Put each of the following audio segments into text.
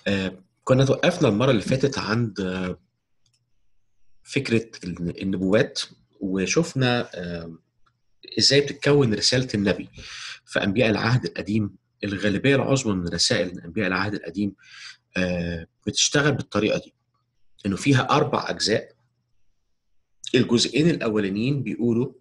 آه، كنا توقفنا المره اللي فاتت عند آه، فكره النبوات وشفنا آه، ازاي بتتكون رساله النبي في انبياء العهد القديم الغالبيه العظمى من رسائل انبياء العهد القديم آه، بتشتغل بالطريقه دي انه فيها اربع اجزاء الجزئين الاولانيين بيقولوا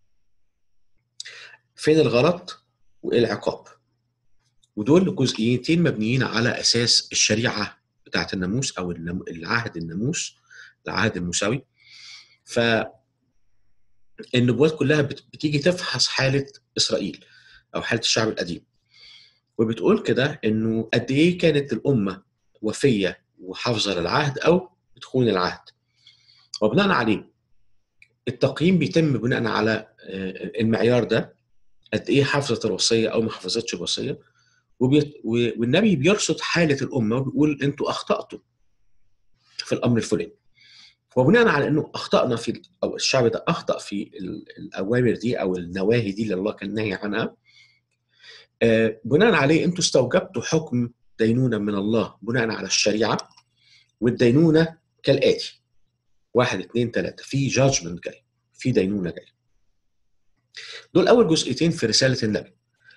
فين الغلط وايه العقاب ودول جزئيتين مبنيين على اساس الشريعه بتاعت الناموس او النم- العهد الناموس العهد الموسوي ف النبوات كلها بت- بتيجي تفحص حاله اسرائيل او حاله الشعب القديم وبتقول كده انه قد ايه كانت الامه وفيه وحافظه للعهد او بتخون العهد وبناء عليه التقييم بيتم بناء على آه، المعيار ده قد ايه حافظت الوصيه او ما حافظتش الوصيه وبيت... و- والنبي بيرصد حاله الامه وبيقول انتوا اخطاتوا في الامر الفلاني وبناء على انه اخطانا في او الشعب ده اخطا في ال- الاوامر دي او النواهي دي اللي الله كان ناهي عنها آه، بناء عليه انتوا استوجبتوا حكم دينونه من الله بناء على الشريعه والدينونه كالاتي واحد اثنين ثلاثه في جادجمنت جاي في دينونه جاي دول اول جزئيتين في رساله النبي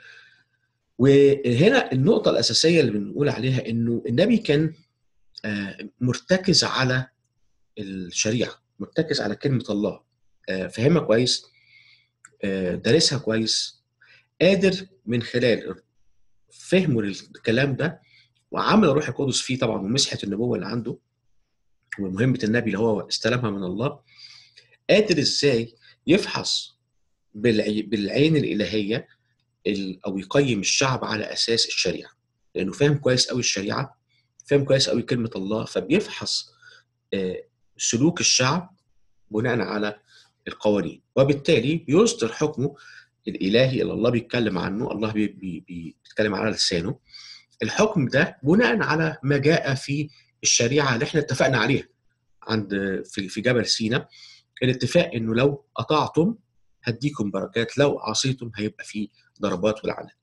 وهنا النقطه الاساسيه اللي بنقول عليها انه النبي كان آه، مرتكز على الشريعه مرتكز على كلمه الله آه، فاهمها كويس آه، دارسها كويس قادر من خلال فهمه للكلام ده وعمل الروح القدس فيه طبعا ومسحه النبوه اللي عنده ومهمه النبي اللي هو استلمها من الله قادر ازاي يفحص بالعي- بالعين الالهيه ال- او يقيم الشعب على اساس الشريعه لانه فاهم كويس قوي الشريعه فاهم كويس قوي كلمه الله فبيفحص آه، سلوك الشعب بناء على القوانين وبالتالي بيصدر حكمه الالهي اللي الله بيتكلم عنه الله بي بي بي- بيتكلم على لسانه الحكم ده بناء على ما جاء في الشريعه اللي احنا اتفقنا عليها عند في في جبل سينا الاتفاق انه لو اطعتم هديكم بركات لو عصيتم هيبقى في ضربات ولعنات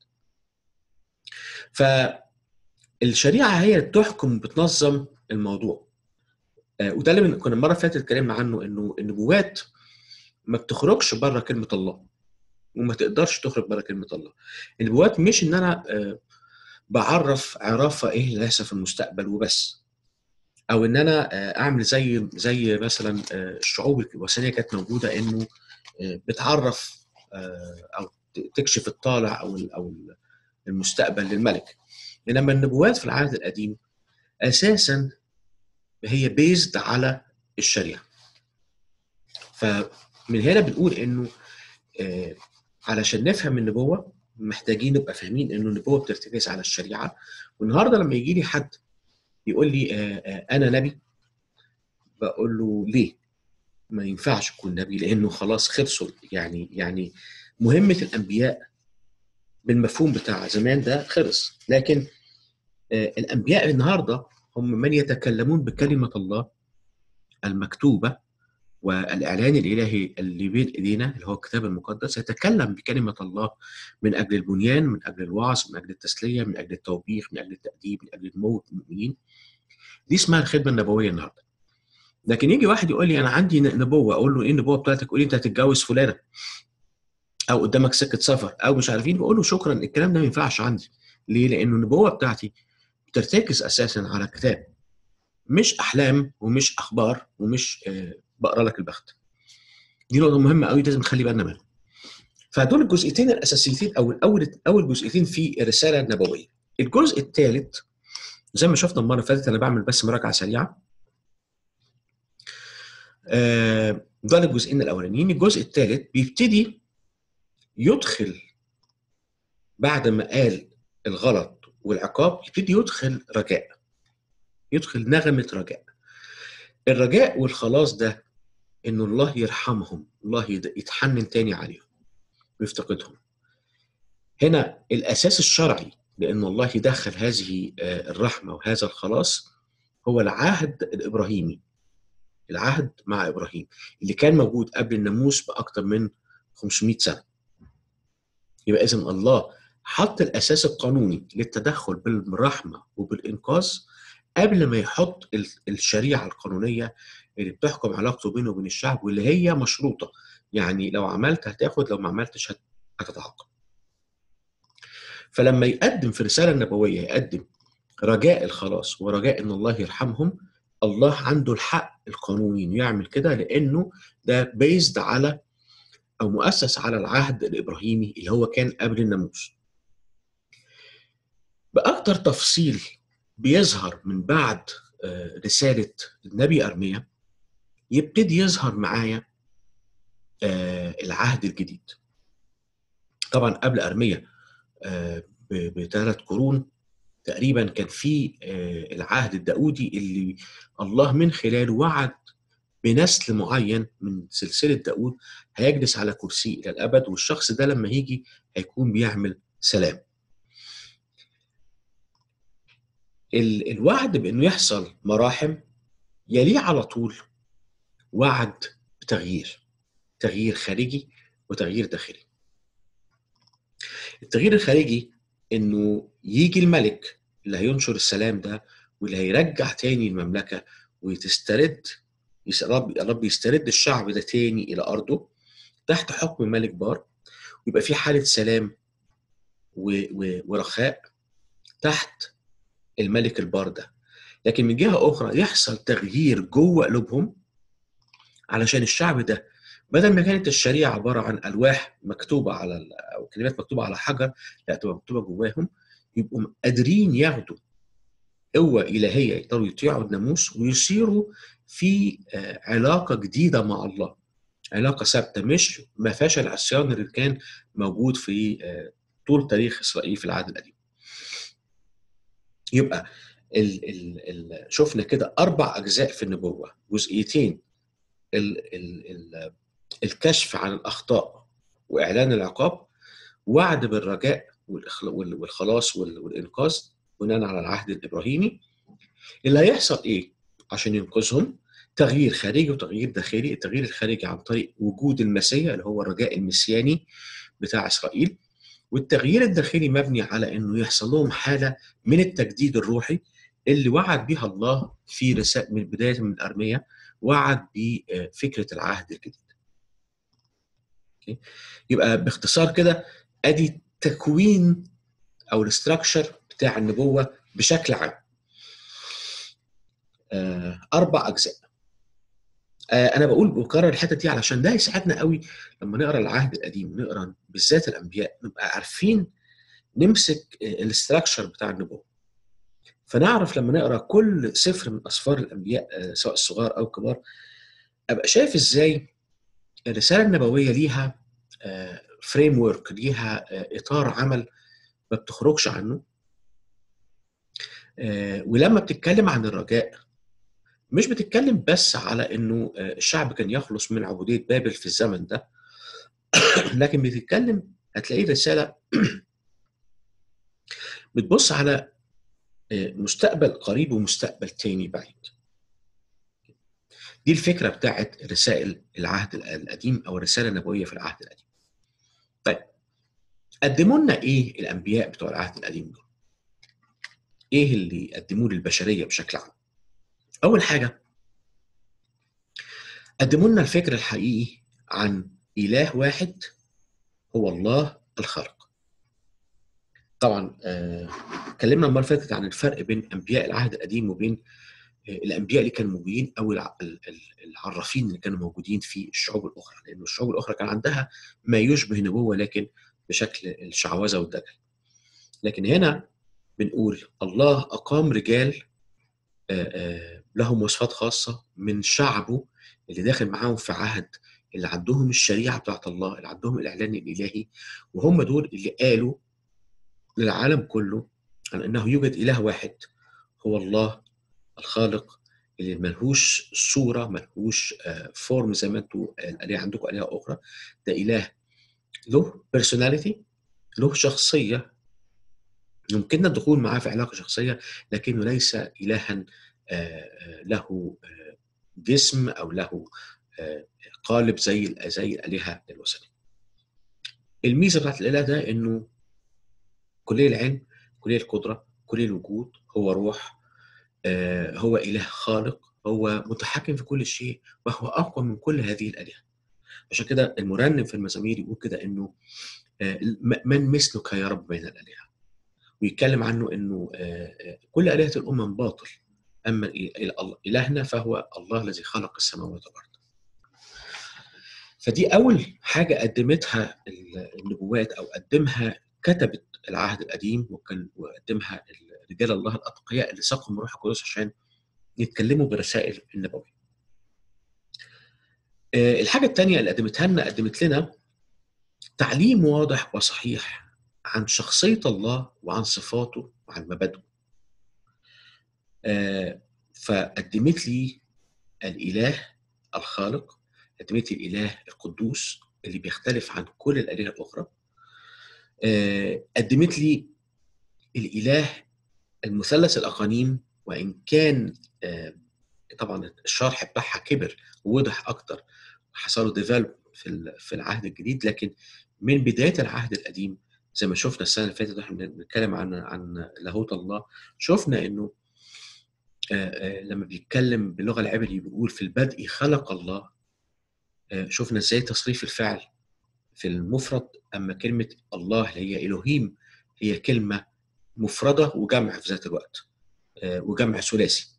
فالشريعه هي اللي بتحكم بتنظم الموضوع آه، وده اللي من- كنا المره اللي فاتت اتكلمنا عنه انه النبوات ما بتخرجش بره كلمه الله وما تقدرش تخرج بره كلمه الله النبوات مش ان انا آه، بعرف عرافه ايه اللي هيحصل في المستقبل وبس او ان انا آه، اعمل زي زي مثلا آه، الشعوب الوثنيه كانت موجوده انه آه، بتعرف آه، او ت- تكشف الطالع او ال- او ال- المستقبل للملك انما النبوات في العهد القديم اساسا هي بيزد على الشريعه فمن هنا بنقول انه آه، علشان نفهم النبوه محتاجين نبقى فاهمين انه النبوه بترتكز على الشريعه والنهارده لما يجي لي حد يقول لي آه، آه، انا نبي بقول له ليه؟ ما ينفعش تكون نبي لانه خلاص خلصوا يعني يعني مهمه الانبياء بالمفهوم بتاع زمان ده خلص لكن آه، الانبياء النهارده هم من يتكلمون بكلمه الله المكتوبه والاعلان الالهي اللي بين ايدينا اللي هو الكتاب المقدس يتكلم بكلمه الله من اجل البنيان من اجل الوعظ من اجل التسليه من اجل التوبيخ من اجل التاديب من اجل نمو المؤمنين دي اسمها الخدمه النبويه النهارده لكن يجي واحد يقول لي انا عندي نبوه اقول له ايه النبوه بتاعتك يقول لي انت هتتجوز فلانه او قدامك سكه سفر او مش عارفين بقول له شكرا الكلام ده ما ينفعش عندي ليه لانه النبوه بتاعتي بترتكز اساسا على كتاب مش احلام ومش اخبار ومش آه، بقرا لك البخت دي نقطه مهمه قوي لازم نخلي بالنا منها فدول الجزئيتين الاساسيتين او اول اول جزئيتين في الرساله النبويه الجزء الثالث زي ما شفنا المره اللي فاتت انا بعمل بس مراجعه سريعه آه، دول الجزئين الاولانيين الجزء الثالث بيبتدي يدخل بعد ما قال الغلط والعقاب يبتدي يدخل رجاء يدخل نغمه رجاء الرجاء والخلاص ده انه الله يرحمهم الله يد- يتحنن تاني عليهم ويفتقدهم هنا الاساس الشرعي لان الله يدخل هذه آه، الرحمه وهذا الخلاص هو العهد الابراهيمي العهد مع ابراهيم اللي كان موجود قبل الناموس باكثر من 500 سنه يبقى اذا الله حط الاساس القانوني للتدخل بالرحمه وبالانقاذ قبل ما يحط الشريعه القانونيه اللي بتحكم علاقته بينه وبين الشعب واللي هي مشروطه يعني لو عملت هتاخد لو ما عملتش هتتعاقب فلما يقدم في الرساله النبويه يقدم رجاء الخلاص ورجاء ان الله يرحمهم الله عنده الحق القانوني انه يعمل كده لانه ده بيزد على او مؤسس على العهد الابراهيمي اللي هو كان قبل الناموس. باكثر تفصيل بيظهر من بعد آه، رساله النبي ارميا يبتدي يظهر معايا آه، العهد الجديد. طبعا قبل ارميا آه، بثلاث قرون تقريبا كان في العهد الداودي اللي الله من خلاله وعد بنسل معين من سلسلة داود هيجلس على كرسي إلى الأبد والشخص ده لما يجي هيكون بيعمل سلام الوعد بأنه يحصل مراحم يليه على طول وعد بتغيير تغيير خارجي وتغيير داخلي التغيير الخارجي انه يجي الملك اللي هينشر السلام ده واللي هيرجع تاني المملكه وتسترد رب رب يسترد الشعب ده تاني الى ارضه تحت حكم ملك بار ويبقى في حاله سلام ورخاء تحت الملك البار ده لكن من جهه اخرى يحصل تغيير جوه قلوبهم علشان الشعب ده بدل ما كانت الشريعه عباره عن الواح مكتوبه على او كلمات مكتوبه على حجر لا تبقى مكتوبه جواهم يبقوا قادرين ياخدوا قوه الهيه يقدروا يطيعوا الناموس ويصيروا في آه، علاقه جديده مع الله علاقه ثابته مش ما فيهاش العصيان اللي كان موجود في آه، طول تاريخ اسرائيل في العهد القديم يبقى ال ال ال شفنا كده اربع اجزاء في النبوه جزئيتين ال ال ال الكشف عن الاخطاء واعلان العقاب وعد بالرجاء والخلاص والانقاذ بناء على العهد الابراهيمي اللي هيحصل ايه عشان ينقذهم تغيير خارجي وتغيير داخلي التغيير الخارجي عن طريق وجود المسيا اللي هو الرجاء المسياني بتاع اسرائيل والتغيير الداخلي مبني على انه يحصل لهم حاله من التجديد الروحي اللي وعد بها الله في رسالة من بدايه من الارميه وعد بفكره العهد الجديد. يبقى باختصار كده ادي تكوين او الاستراكشر بتاع النبوه بشكل عام. آه، اربع اجزاء. آه، انا بقول بكرر الحته دي علشان ده يساعدنا قوي لما نقرا العهد القديم نقرا بالذات الانبياء نبقى عارفين نمسك الاستراكشر بتاع النبوه. فنعرف لما نقرا كل سفر من اسفار الانبياء آه، سواء الصغار او الكبار ابقى شايف ازاي الرساله النبويه ليها فريم ورك ليها اطار عمل ما بتخرجش عنه آه، ولما بتتكلم عن الرجاء مش بتتكلم بس على انه آه، الشعب كان يخلص من عبوديه بابل في الزمن ده لكن بتتكلم هتلاقيه رساله بتبص على آه، مستقبل قريب ومستقبل تاني بعيد دي الفكره بتاعت رسائل العهد القديم او الرساله النبويه في العهد القديم طيب قدموا لنا ايه الانبياء بتوع العهد القديم دول ايه اللي قدموه للبشريه بشكل عام اول حاجه قدموا لنا الفكر الحقيقي عن اله واحد هو الله الخالق طبعا آه اتكلمنا المره اللي فاتت عن الفرق بين انبياء العهد القديم وبين آه الانبياء اللي كانوا موجودين او العرافين اللي كانوا موجودين في الشعوب الاخرى لان الشعوب الاخرى كان عندها ما يشبه نبوه لكن بشكل الشعوذه والدجل لكن هنا بنقول الله أقام رجال لهم وصفات خاصة من شعبه اللي داخل معاهم في عهد اللي عندهم الشريعة بتاعت الله اللي عندهم الإعلان الإلهي وهم دول اللي قالوا للعالم كله عن أنه يوجد إله واحد هو الله الخالق اللي ملهوش صورة ملهوش فورم زي ما انتوا الآلهة عندكم آلهة أخرى ده إله له بيرسوناليتي له شخصية يمكننا الدخول معاه في علاقه شخصيه لكنه ليس الها له جسم او له قالب زي زي الالهه الوثنيه. الميزه بتاعت الاله ده انه كليه العلم كليه القدره كليه الوجود هو روح آه، هو إله خالق هو متحكم في كل شيء وهو أقوى من كل هذه الآلهة عشان كده المرنم في المزامير يقول كده إنه آه، م- من مثلك يا رب بين الآلهة ويتكلم عنه إنه آه، آه، كل آلهة الأمم باطل أما إل- إل- إلهنا فهو الله الذي خلق السماوات والأرض فدي أول حاجة قدمتها ال- النبوات أو قدمها كتبت العهد القديم وكان وقدمها رجال الله الأتقياء اللي ساقهم روح القدس عشان يتكلموا برسائل النبوية. آه، الحاجة الثانية اللي قدمتها لنا قدمت لنا تعليم واضح وصحيح عن شخصية الله وعن صفاته وعن مبادئه. آه، فقدمت لي الإله الخالق قدمت لي الإله القدوس اللي بيختلف عن كل الآلهة الأخرى. آه، قدمت لي الإله المثلث الأقانيم وإن كان آه، طبعا الشرح بتاعها كبر ووضح أكتر حصل له ديفلوب في ال- في العهد الجديد لكن من بداية العهد القديم زي ما شفنا السنة اللي فاتت واحنا بنتكلم عن عن لاهوت الله شفنا إنه آه، آه، لما بيتكلم باللغة العبرية بيقول في البدء خلق الله آه، شفنا ازاي تصريف الفعل في المفرد اما كلمه الله اللي هي الوهيم هي كلمه مفرده وجمع في ذات الوقت آه، وجمع ثلاثي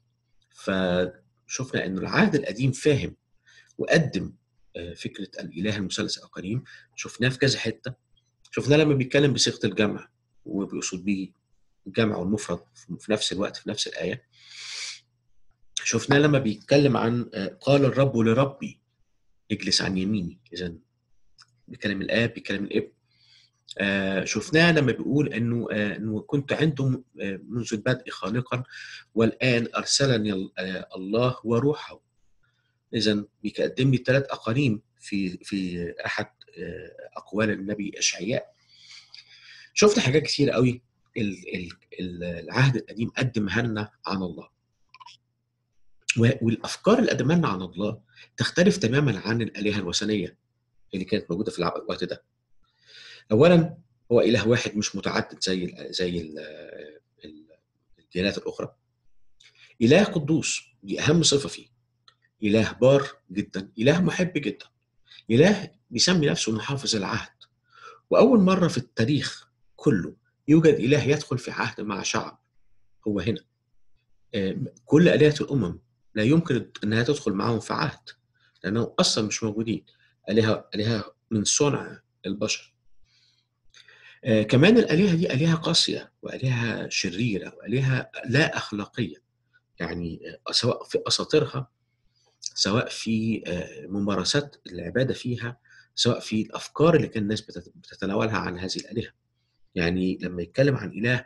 فشفنا انه العهد القديم فاهم وقدم آه، فكره الاله المثلث القديم شفناه في كذا حته شفناه لما بيتكلم بصيغه الجمع وبيقصد بيه الجمع والمفرد في نفس الوقت في نفس الايه شفناه لما بيتكلم عن آه، قال الرب لربي اجلس عن يميني اذا بيكلم الاب بيكلم الابن آه شفناه لما بيقول انه آه انه كنت عنده آه منذ البدء خالقا والان ارسلني ال- آه الله وروحه اذا بيقدم لي ثلاث اقانيم في في احد آه اقوال النبي اشعياء شفت حاجات كتير قوي ال- ال- ال- العهد القديم قدمها لنا عن الله و- والافكار اللي قدمها لنا عن الله تختلف تماما عن الالهه الوثنيه اللي كانت موجوده في الع- الوقت ده اولا هو اله واحد مش متعدد زي ال زي ال ال الديانات الاخرى اله قدوس دي اهم صفه فيه اله بار جدا اله محب جدا اله بيسمي نفسه محافظ العهد واول مره في التاريخ كله يوجد اله يدخل في عهد مع شعب هو هنا آه، كل الهه الامم لا يمكن انها تدخل معهم في عهد لانهم اصلا مش موجودين الهه الهه من صنع البشر آه، كمان الآلهة دي آلهة قاسية وآلهة شريرة وآلهة لا أخلاقية يعني آه، سواء في أساطيرها سواء في آه، ممارسات العبادة فيها سواء في الأفكار اللي كان الناس بتت- بتتناولها عن هذه الآلهة يعني لما يتكلم عن إله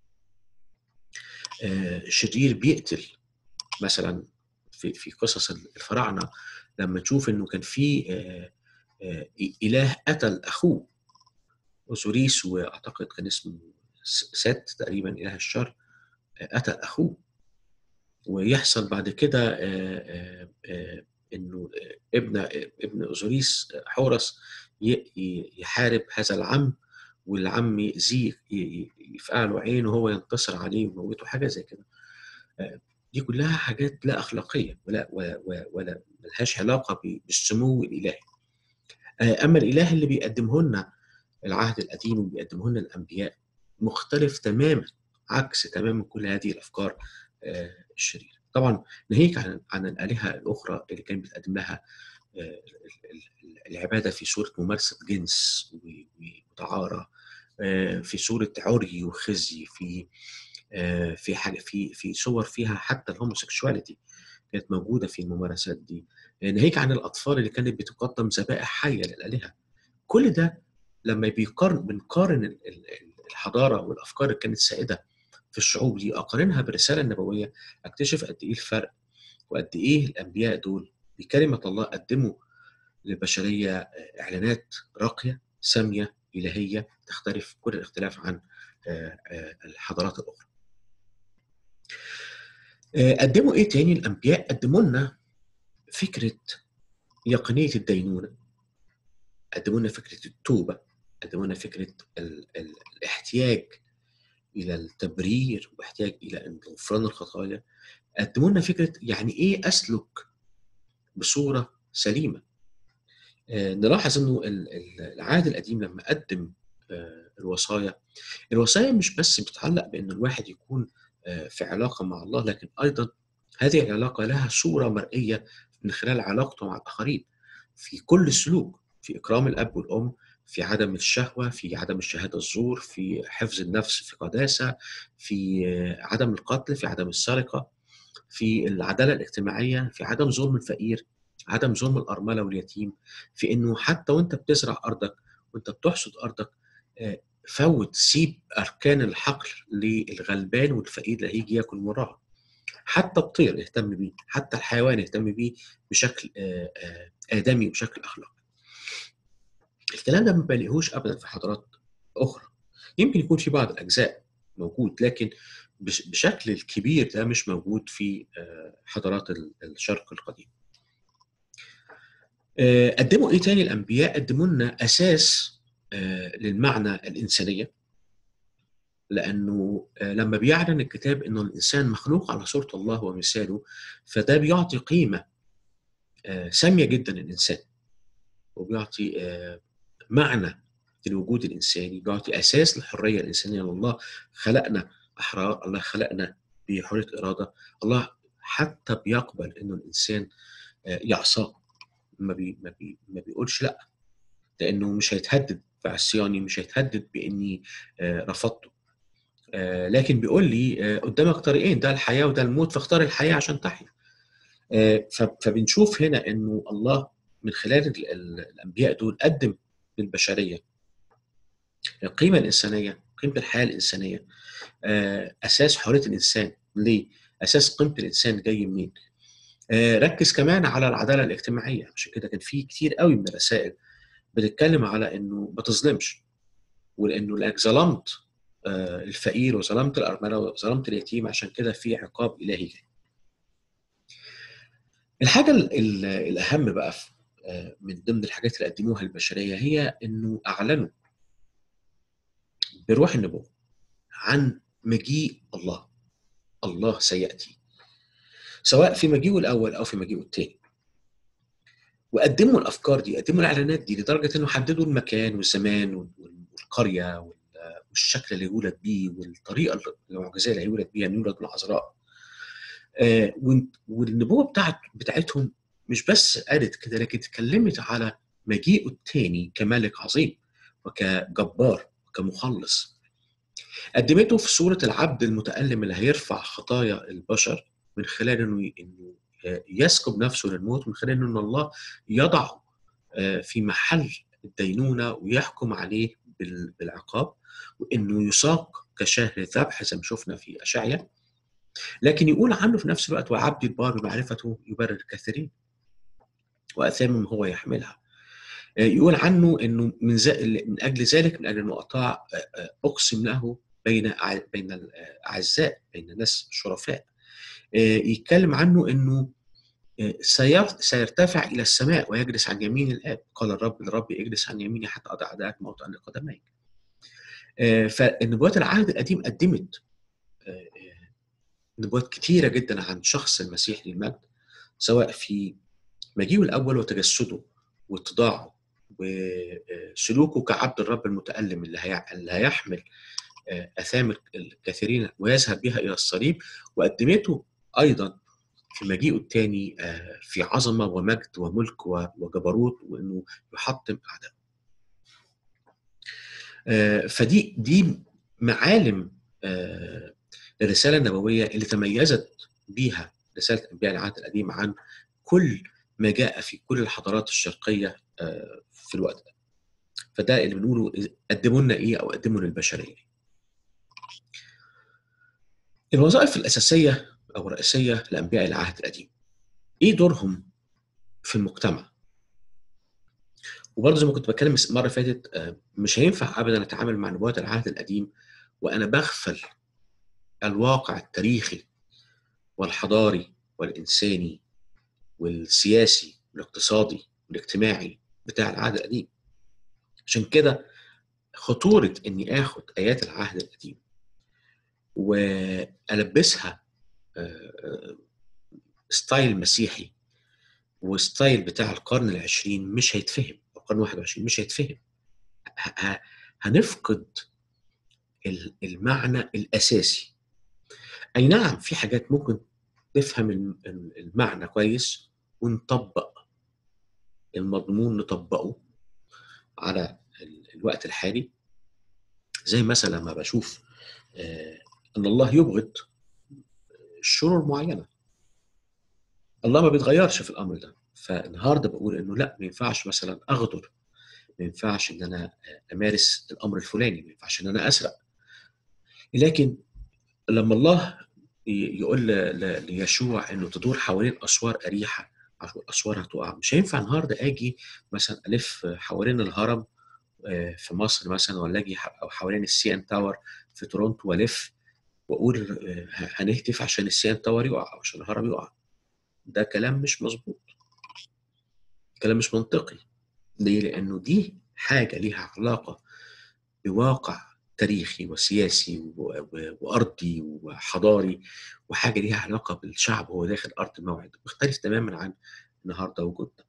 آه، شرير بيقتل مثلا في في قصص الفراعنة لما تشوف إنه كان في آه، آه، إله قتل أخوه أوزوريس وأعتقد كان اسمه س- سات تقريبا إله الشر آه، قتل أخوه ويحصل بعد كده آه، آه، آه، إنه آه، ابن ابن أوزوريس آه، حورس ي- ي- يحارب هذا العم والعم يأذيه ي- ي- يفقع له عينه وهو ينتصر عليه ويموته حاجة زي كده آه، دي كلها حاجات لا أخلاقية ولا ولا ولا- ولا ملهاش علاقة ب- بالسمو الإلهي آه، أما الإله اللي بيقدمه لنا العهد القديم وبيقدمه لنا الأنبياء مختلف تماما عكس تماما كل هذه الأفكار آه، الشريرة طبعا ناهيك عن عن الآلهة الأخرى اللي كان بيتقدم لها آه، ال- ال- العبادة في صورة ممارسة جنس و- وتعارة آه، في صورة عري وخزي في آه، في حاجة في في صور فيها حتى الهوموسيكشواليتي كانت موجودة في الممارسات دي آه، ناهيك عن الأطفال اللي كانت بتقدم ذبائح حية للآلهة كل ده لما بيقارن بنقارن ال- ال- الحضارة والأفكار اللي كانت سائدة في الشعوب دي أقارنها بالرسالة النبوية أكتشف قد إيه الفرق وقد إيه الأنبياء دول بكلمة الله قدموا للبشرية آه، إعلانات راقية سامية إلهية تختلف كل الاختلاف عن آه، آه، الحضارات الأخرى آه، قدموا إيه تاني الأنبياء قدموا لنا فكرة يقينية الدينونة قدموا لنا فكرة التوبة قدموا لنا فكرة ال ال الاحتياج الى التبرير واحتياج الى غفران الخطايا قدموا لنا فكره يعني ايه اسلك بصوره سليمه آه، نلاحظ انه العهد القديم لما قدم آه، الوصايا الوصايا مش بس بتتعلق بان الواحد يكون آه، في علاقه مع الله لكن ايضا هذه العلاقه لها صوره مرئيه من خلال علاقته مع الاخرين في كل السلوك في اكرام الاب والام في عدم الشهوه في عدم الشهاده الزور في حفظ النفس في قداسه في عدم القتل في عدم السرقه في العداله الاجتماعيه في عدم ظلم الفقير عدم ظلم الارمله واليتيم في انه حتى وانت بتزرع ارضك وانت بتحصد ارضك آه، فوت سيب اركان الحقل للغلبان والفقير اللي هيجي ياكل وراها حتى الطير اهتم بيه حتى الحيوان اهتم بيه بشكل آه، آه، ادمي وبشكل اخلاقي الكلام ده ما بلاقيهوش ابدا في حضارات اخرى يمكن يكون في بعض الاجزاء موجود لكن بشكل الكبير ده مش موجود في حضارات الشرق القديم آه، قدموا ايه تاني الانبياء قدموا لنا اساس آه، للمعنى الانسانيه لانه آه، لما بيعلن الكتاب انه الانسان مخلوق على صوره الله ومثاله فده بيعطي قيمه ساميه جدا للانسان وبيعطي معنى للوجود الانساني بيعطي اساس للحريه الانسانيه الله خلقنا احرار الله خلقنا بحريه اراده الله حتى بيقبل انه الانسان يعصاه ما بي ما, بي ما بيقولش لا لانه مش هيتهدد بعصياني مش هيتهدد باني آه، رفضته آه، لكن بيقول لي آه، قدامك طريقين ده الحياه وده الموت فاختار الحياه عشان تحيا فبنشوف هنا انه الله من خلال الانبياء دول قدم للبشريه القيمه الانسانيه قيمه الحياه الانسانيه اساس حريه الانسان ليه؟ اساس قيمه الانسان جاي منين؟ آه، ركز كمان على العداله الاجتماعيه عشان كده كان في كتير قوي من الرسائل بتتكلم على انه ما تظلمش ولانه لانك ظلمت آه، الفقير وظلمت الارمله وظلمت اليتيم عشان كده في عقاب الهي جاي. الحاجه الاهم بقى آه، من ضمن الحاجات اللي قدموها البشريه هي انه اعلنوا بروح النبوه عن مجيء الله الله سياتي سواء في مجيئه الاول او في مجيئه الثاني وقدموا الافكار دي قدموا الاعلانات دي لدرجه انه حددوا المكان والزمان والقريه والشكل اللي يولد بيه والطريقه المعجزيه اللي هيولد بيها ان يولد العذراء آه والنبوه بتاعت بتاعتهم مش بس قالت كده لكن اتكلمت على مجيئه الثاني كملك عظيم وكجبار وكمخلص قدمته في صوره العبد المتالم اللي هيرفع خطايا البشر من خلال انه انه يسكب نفسه للموت من خلال انه الله يضعه آه، في محل الدينونه ويحكم عليه بالعقاب وانه يساق كشهر ذبح زي ما شفنا في اشعيا لكن يقول عنه في نفس الوقت وعبدي البار بمعرفته يبرر الكثيرين واثامهم هو يحملها آه، يقول عنه انه من, من اجل ذلك من اجل انه اطاع آه، اقسم له بين بين الاعزاء بين الناس الشرفاء آه، يتكلم عنه انه آه، سيرتفع الى السماء ويجلس عن يمين الاب قال الرب للرب اجلس عن يميني حتى اضع اعدائك موطئا لقدميك آه، فالنبوات العهد القديم قدمت نبوات كثيره جدا عن شخص المسيح للمجد سواء في مجيئه الاول وتجسده واتضاعه وسلوكه كعبد الرب المتألم اللي هيحمل اثام الكثيرين ويذهب بها الى الصليب وقدمته ايضا في مجيئه الثاني آه، في عظمه ومجد وملك وجبروت وانه يحطم اعدائه. آه، فدي دي معالم آه، الرساله النبويه اللي تميزت بيها رساله انبياء العهد القديم عن كل ما جاء في كل الحضارات الشرقيه في الوقت ده. فده اللي بنقوله قدموا لنا ايه او قدموا للبشريه. الوظائف الاساسيه او الرئيسيه لانبياء العهد القديم ايه دورهم في المجتمع وبرضه زي ما كنت بتكلم المره اللي فاتت آه، مش هينفع ابدا اتعامل مع نبوات العهد القديم وانا بغفل الواقع التاريخي والحضاري والانساني والسياسي والاقتصادي والاجتماعي بتاع العهد القديم عشان كده خطوره اني اخد ايات العهد القديم والبسها آه، ستايل مسيحي وستايل بتاع القرن العشرين مش هيتفهم القرن 21 مش هيتفهم هنفقد المعنى الاساسي اي نعم في حاجات ممكن نفهم المعنى كويس ونطبق المضمون نطبقه على الوقت الحالي زي مثلا لما بشوف آه، ان الله يبغض شرور معينه الله ما بيتغيرش في الامر ده فالنهارده بقول انه لا ما ينفعش مثلا اغدر ما ينفعش ان انا امارس الامر الفلاني ما ينفعش ان انا اسرق لكن لما الله يقول ليشوع انه تدور حوالين اسوار اريحه الاسوار هتقع مش هينفع النهارده اجي مثلا الف حوالين الهرم آه، في مصر مثلا ولا اجي او حوالين السي ان تاور في تورونتو والف واقول آه، هنهتف عشان السي ان تاور يقع او عشان الهرم يقع ده كلام مش مظبوط كلام مش منطقي ليه؟ لانه دي حاجه ليها علاقه بواقع تاريخي وسياسي وارضي وحضاري وحاجه ليها علاقه بالشعب وهو داخل ارض الموعد مختلف تماما عن النهارده وجودنا.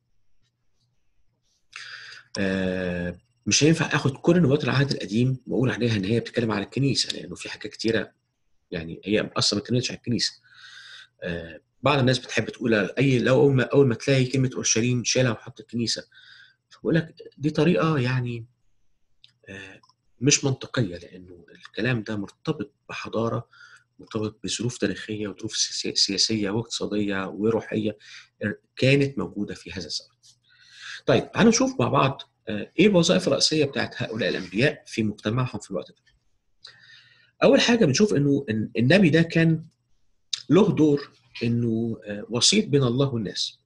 آه مش هينفع اخد كل نبوات العهد القديم واقول عليها ان هي بتتكلم على الكنيسه لانه في حاجات كتيره يعني هي اصلا ما بتتكلمش على الكنيسه. آه بعض الناس بتحب تقول اي لو اول ما اول ما تلاقي كلمه اورشليم شيلها وحط الكنيسه. فبقول لك دي طريقه يعني آه مش منطقيه لانه الكلام ده مرتبط بحضاره مرتبط بظروف تاريخيه وظروف سياسيه واقتصاديه وروحيه كانت موجوده في هذا الزمن. طيب تعالوا نشوف مع بعض آه، ايه الوظائف الرئيسيه بتاعت هؤلاء الانبياء في مجتمعهم في الوقت ده. اول حاجه بنشوف انه النبي ده كان له دور انه آه، وسيط بين الله والناس.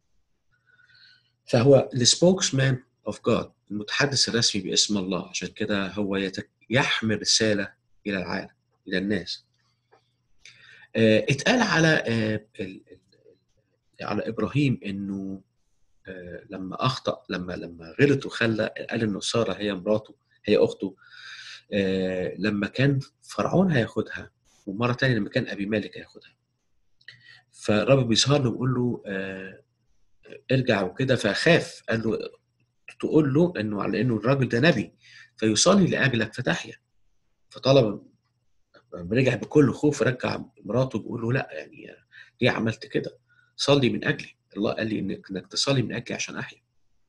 فهو السبوكس مان اوف جاد المتحدث الرسمي باسم الله عشان كده هو يتك... يحمل رساله الى العالم الى الناس آه اتقال على آه ال... على ابراهيم انه آه لما اخطا لما لما غلط وخلى قال انه ساره هي مراته هي اخته آه لما كان فرعون هياخدها ومره ثانيه لما كان ابي مالك هياخدها فالرب بيظهر له ويقول له آه ارجع وكده فخاف قال له تقول له انه على انه الراجل ده نبي فيصلي لاجلك فتحيا فطلب رجع بكل خوف رجع مراته بيقول له لا يعني ليه عملت كده؟ صلي من اجلي الله قال لي انك انك تصلي من اجلي عشان احيا.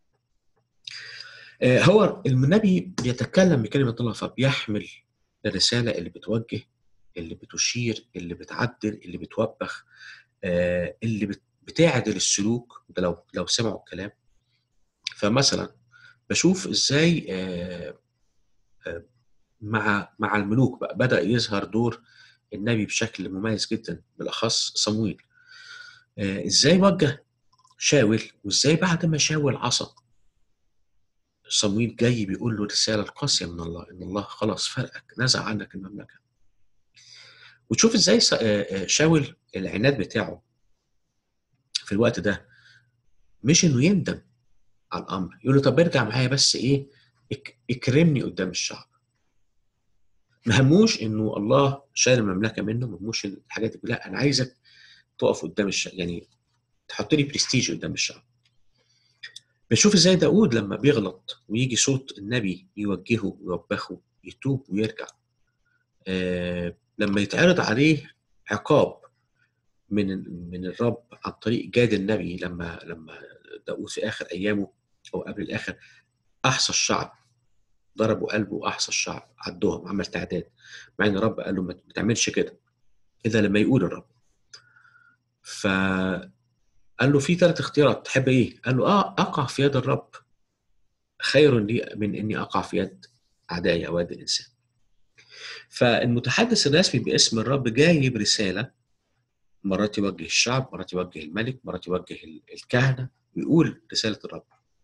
آه، هو النبي بيتكلم بكلمه الله فبيحمل الرساله اللي بتوجه اللي بتشير اللي بتعدل اللي بتوبخ آه، اللي بتعدل السلوك ده لو لو سمعوا الكلام فمثلا بشوف ازاي آه، آه، مع مع الملوك بقى بدا يظهر دور النبي بشكل مميز جدا بالاخص صمويل آه، ازاي وجه شاول وازاي بعد ما شاول عصى صمويل جاي بيقول له رساله القاسيه من الله ان الله خلاص فرقك نزع عنك المملكه وتشوف ازاي شاول العناد بتاعه في الوقت ده مش انه يندم على الامر يقول له طب ارجع معايا بس ايه اكرمني قدام الشعب ما هموش انه الله شايل المملكه منه ما هموش الحاجات دي لا انا عايزك تقف قدام الشعب يعني تحط لي برستيج قدام الشعب بشوف ازاي داود لما بيغلط ويجي صوت النبي يوجهه ويوبخه يتوب ويرجع آه لما يتعرض عليه عقاب من من الرب عن طريق جاد النبي لما لما داود في اخر ايامه او قبل الاخر احصى الشعب ضربوا قلبه واحصى الشعب عدهم عمل تعداد مع ان الرب قال له ما تعملش كده الا لما يقول الرب ف قال له في ثلاث اختيارات تحب ايه؟ قال له اه اقع في يد الرب خير لي من اني اقع في يد اعدائي او يد الانسان. فالمتحدث الرسمي باسم الرب جايب رساله مرات يوجه الشعب، مرات يوجه الملك، مرات يوجه الكهنه ويقول رساله الرب.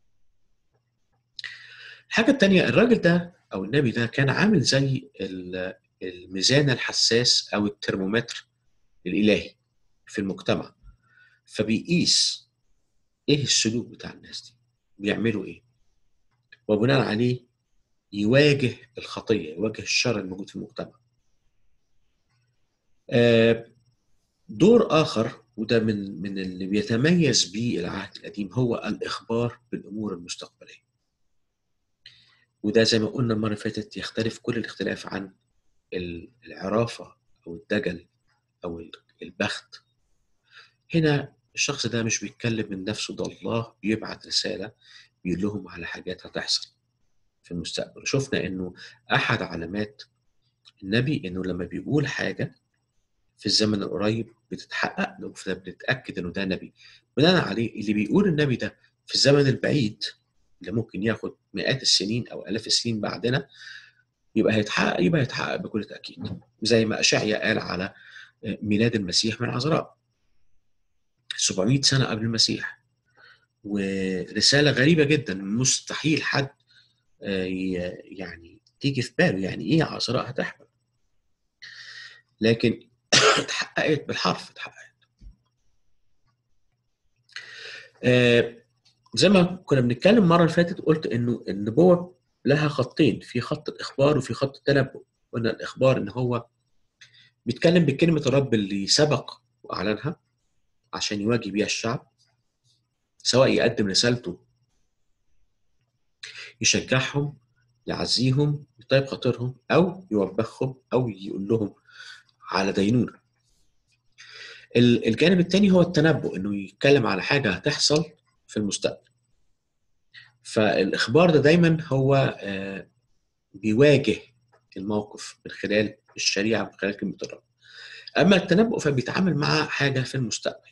الحاجة التانية الراجل ده أو النبي ده كان عامل زي الميزان الحساس أو الترمومتر الإلهي في المجتمع فبيقيس إيه السلوك بتاع الناس دي بيعملوا إيه وبناء عليه يواجه الخطية يواجه الشر الموجود في المجتمع آه، دور آخر وده من من اللي بيتميز به العهد القديم هو الإخبار بالأمور المستقبلية. وده زي ما قلنا المرة اللي فاتت يختلف كل الاختلاف عن العرافة أو الدجل أو البخت. هنا الشخص ده مش بيتكلم من نفسه ده الله بيبعت رسالة بيقول لهم على حاجات هتحصل في المستقبل. شفنا إنه أحد علامات النبي إنه لما بيقول حاجة في الزمن القريب بتتحقق فبنتاكد انه ده نبي بناء عليه اللي بيقول النبي ده في الزمن البعيد اللي ممكن ياخد مئات السنين او الاف السنين بعدنا يبقى هيتحقق يبقى هيتحقق بكل تاكيد زي ما اشعيا قال على ميلاد المسيح من عذراء 700 سنه قبل المسيح ورساله غريبه جدا مستحيل حد يعني تيجي في باله يعني ايه عذراء هتحمل لكن اتحققت بالحرف اتحققت آه زي ما كنا بنتكلم المره اللي فاتت قلت انه النبوه لها خطين في خط الاخبار وفي خط التنبؤ قلنا الاخبار ان هو بيتكلم بكلمه الرب اللي سبق واعلنها عشان يواجه بيها الشعب سواء يقدم رسالته يشجعهم يعزيهم يطيب خاطرهم او يوبخهم او يقول لهم على دينونه الجانب الثاني هو التنبؤ انه يتكلم على حاجه هتحصل في المستقبل فالاخبار ده دايما هو بيواجه الموقف من خلال الشريعه من خلال كلمه الرب اما التنبؤ فبيتعامل مع حاجه في المستقبل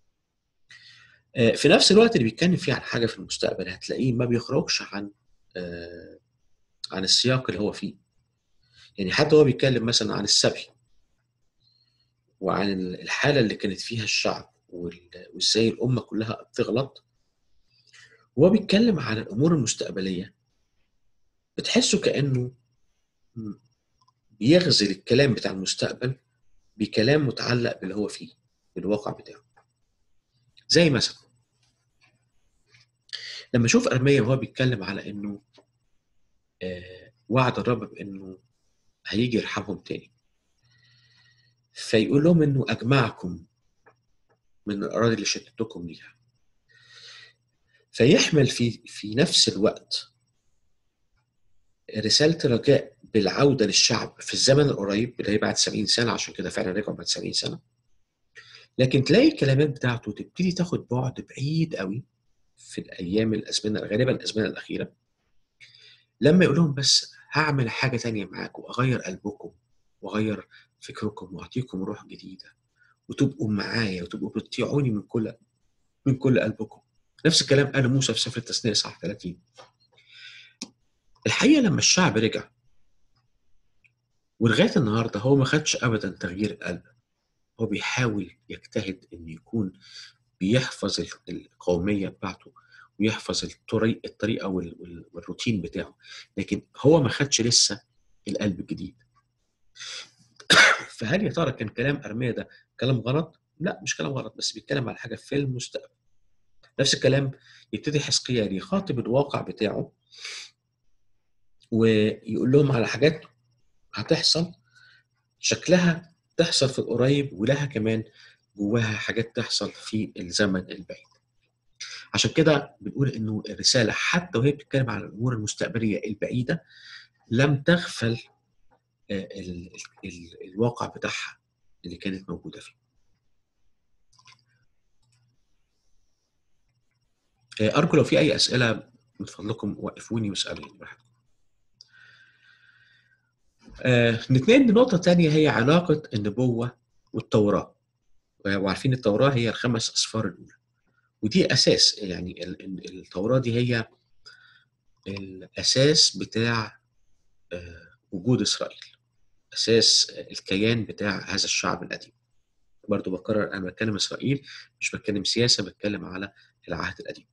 في نفس الوقت اللي بيتكلم فيه عن حاجه في المستقبل هتلاقيه ما بيخرجش عن عن السياق اللي هو فيه يعني حتى هو بيتكلم مثلا عن السبي وعن الحاله اللي كانت فيها الشعب وازاي الامه كلها بتغلط وهو بيتكلم عن الامور المستقبليه بتحسه كانه بيغزل الكلام بتاع المستقبل بكلام متعلق باللي هو فيه بالواقع بتاعه زي مثلا لما اشوف ارميا وهو بيتكلم على انه آه وعد الرب بانه هيجي يرحمهم تاني فيقول لهم انه اجمعكم من الاراضي اللي شتتكم ليها فيحمل في في نفس الوقت رساله رجاء بالعوده للشعب في الزمن القريب اللي هي بعد 70 سنه عشان كده فعلا رجعوا بعد 70 سنه لكن تلاقي الكلمات بتاعته تبتدي تاخد بعد بعيد قوي في الايام الازمنه غالبا الازمنه الاخيره لما يقول لهم بس هعمل حاجه تانية معاكم اغير قلبكم واغير فكركم واعطيكم روح جديده وتبقوا معايا وتبقوا بتطيعوني من كل من كل قلبكم نفس الكلام قال موسى في سفر التثنيه صح 30 الحقيقه لما الشعب رجع ولغايه النهارده هو ما خدش ابدا تغيير القلب هو بيحاول يجتهد انه يكون بيحفظ القوميه بتاعته ويحفظ الطريق الطريقه والروتين بتاعه لكن هو ما خدش لسه القلب الجديد فهل يا ترى كان كلام ارميا ده كلام غلط؟ لا مش كلام غلط بس بيتكلم على حاجه في المستقبل نفس الكلام يبتدي حزقيال يخاطب الواقع بتاعه ويقول لهم على حاجات هتحصل شكلها تحصل في القريب ولها كمان جواها حاجات تحصل في الزمن البعيد عشان كده بنقول انه الرساله حتى وهي بتتكلم عن الامور المستقبليه البعيده لم تغفل ال ال الواقع بتاعها اللي كانت موجوده فيه. ارجو لو في اي اسئله من فضلكم وقفوني واسالوني براحتكم. آه، نتنقل لنقطة تانية هي علاقة النبوة والتوراة وعارفين التوراة هي الخمس أسفار الأولى ودي أساس يعني التوراة دي هي الأساس بتاع آه، وجود إسرائيل أساس الكيان بتاع هذا الشعب القديم برضو بكرر أنا بتكلم إسرائيل مش بتكلم سياسة بتكلم على العهد القديم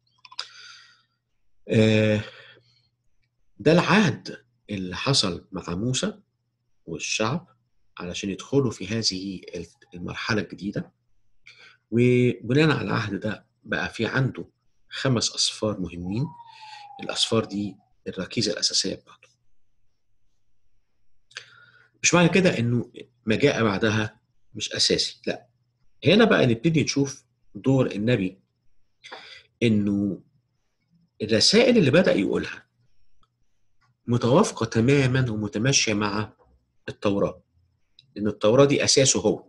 آه، ده العهد اللي حصل مع موسى والشعب علشان يدخلوا في هذه المرحلة الجديدة وبناء على العهد ده بقى في عنده خمس أصفار مهمين الأصفار دي الركيزة الأساسية بتاعته مش معنى كده إنه ما جاء بعدها مش اساسي لا هنا بقى نبتدي نشوف دور النبي انه الرسائل اللي بدا يقولها متوافقه تماما ومتماشيه مع التوراه لان التوراه دي اساسه هو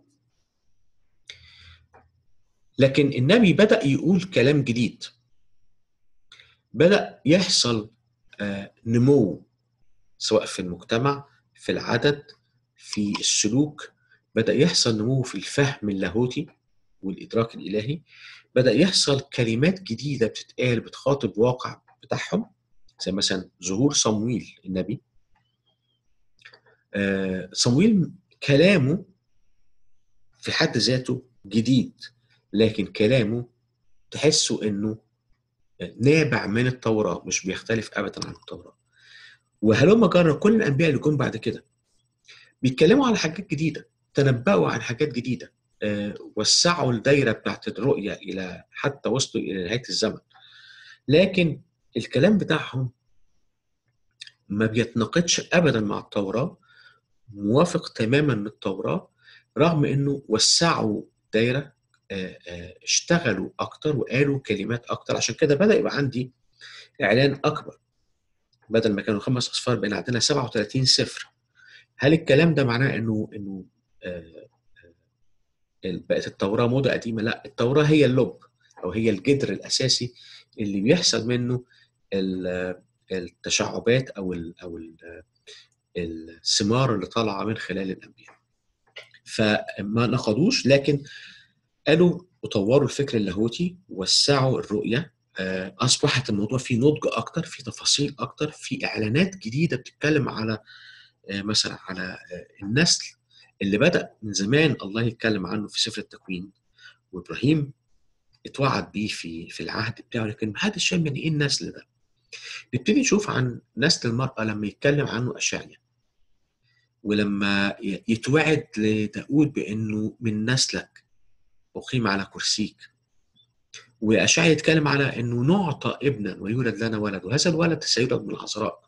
لكن النبي بدا يقول كلام جديد بدا يحصل نمو سواء في المجتمع في العدد في السلوك بدا يحصل نمو في الفهم اللاهوتي والادراك الالهي بدا يحصل كلمات جديده بتتقال بتخاطب واقع بتاعهم زي مثلا ظهور صمويل النبي صمويل كلامه في حد ذاته جديد لكن كلامه تحسه انه نابع من التوراه مش بيختلف ابدا عن التوراه وهلما جرى كل الانبياء اللي جم بعد كده بيتكلموا على حاجات جديده تنبأوا عن حاجات جديده أه وسعوا الدايره بتاعت الرؤيه الى حتى وصلوا الى نهايه الزمن لكن الكلام بتاعهم ما بيتناقضش ابدا مع التوراه موافق تماما للتوراه رغم انه وسعوا دايره أه أه اشتغلوا اكتر وقالوا كلمات اكتر عشان كده بدا يبقى عندي اعلان اكبر بدل ما كانوا خمس اصفار بقينا عندنا 37 صفر هل الكلام ده معناه انه انه آه بقت التوراه موضه قديمه لا التوراه هي اللب او هي الجدر الاساسي اللي بيحصل منه التشعبات او ال او ال الثمار اللي طالعه من خلال الانبياء فما نقضوش لكن قالوا وطوروا الفكر اللاهوتي وسعوا الرؤيه اصبحت الموضوع فيه نضج اكتر في تفاصيل اكتر في اعلانات جديده بتتكلم على مثلا على النسل اللي بدا من زمان الله يتكلم عنه في سفر التكوين وابراهيم اتوعد بيه في في العهد بتاعه لكن محدش فاهم يعني ايه النسل ده نبتدي نشوف عن نسل المراه لما يتكلم عنه اشعيا ولما يتوعد لداود بانه من نسلك اقيم على كرسيك واشعيا يتكلم على انه نعطى ابنا ويولد لنا ولد وهذا الولد سيولد من العذراء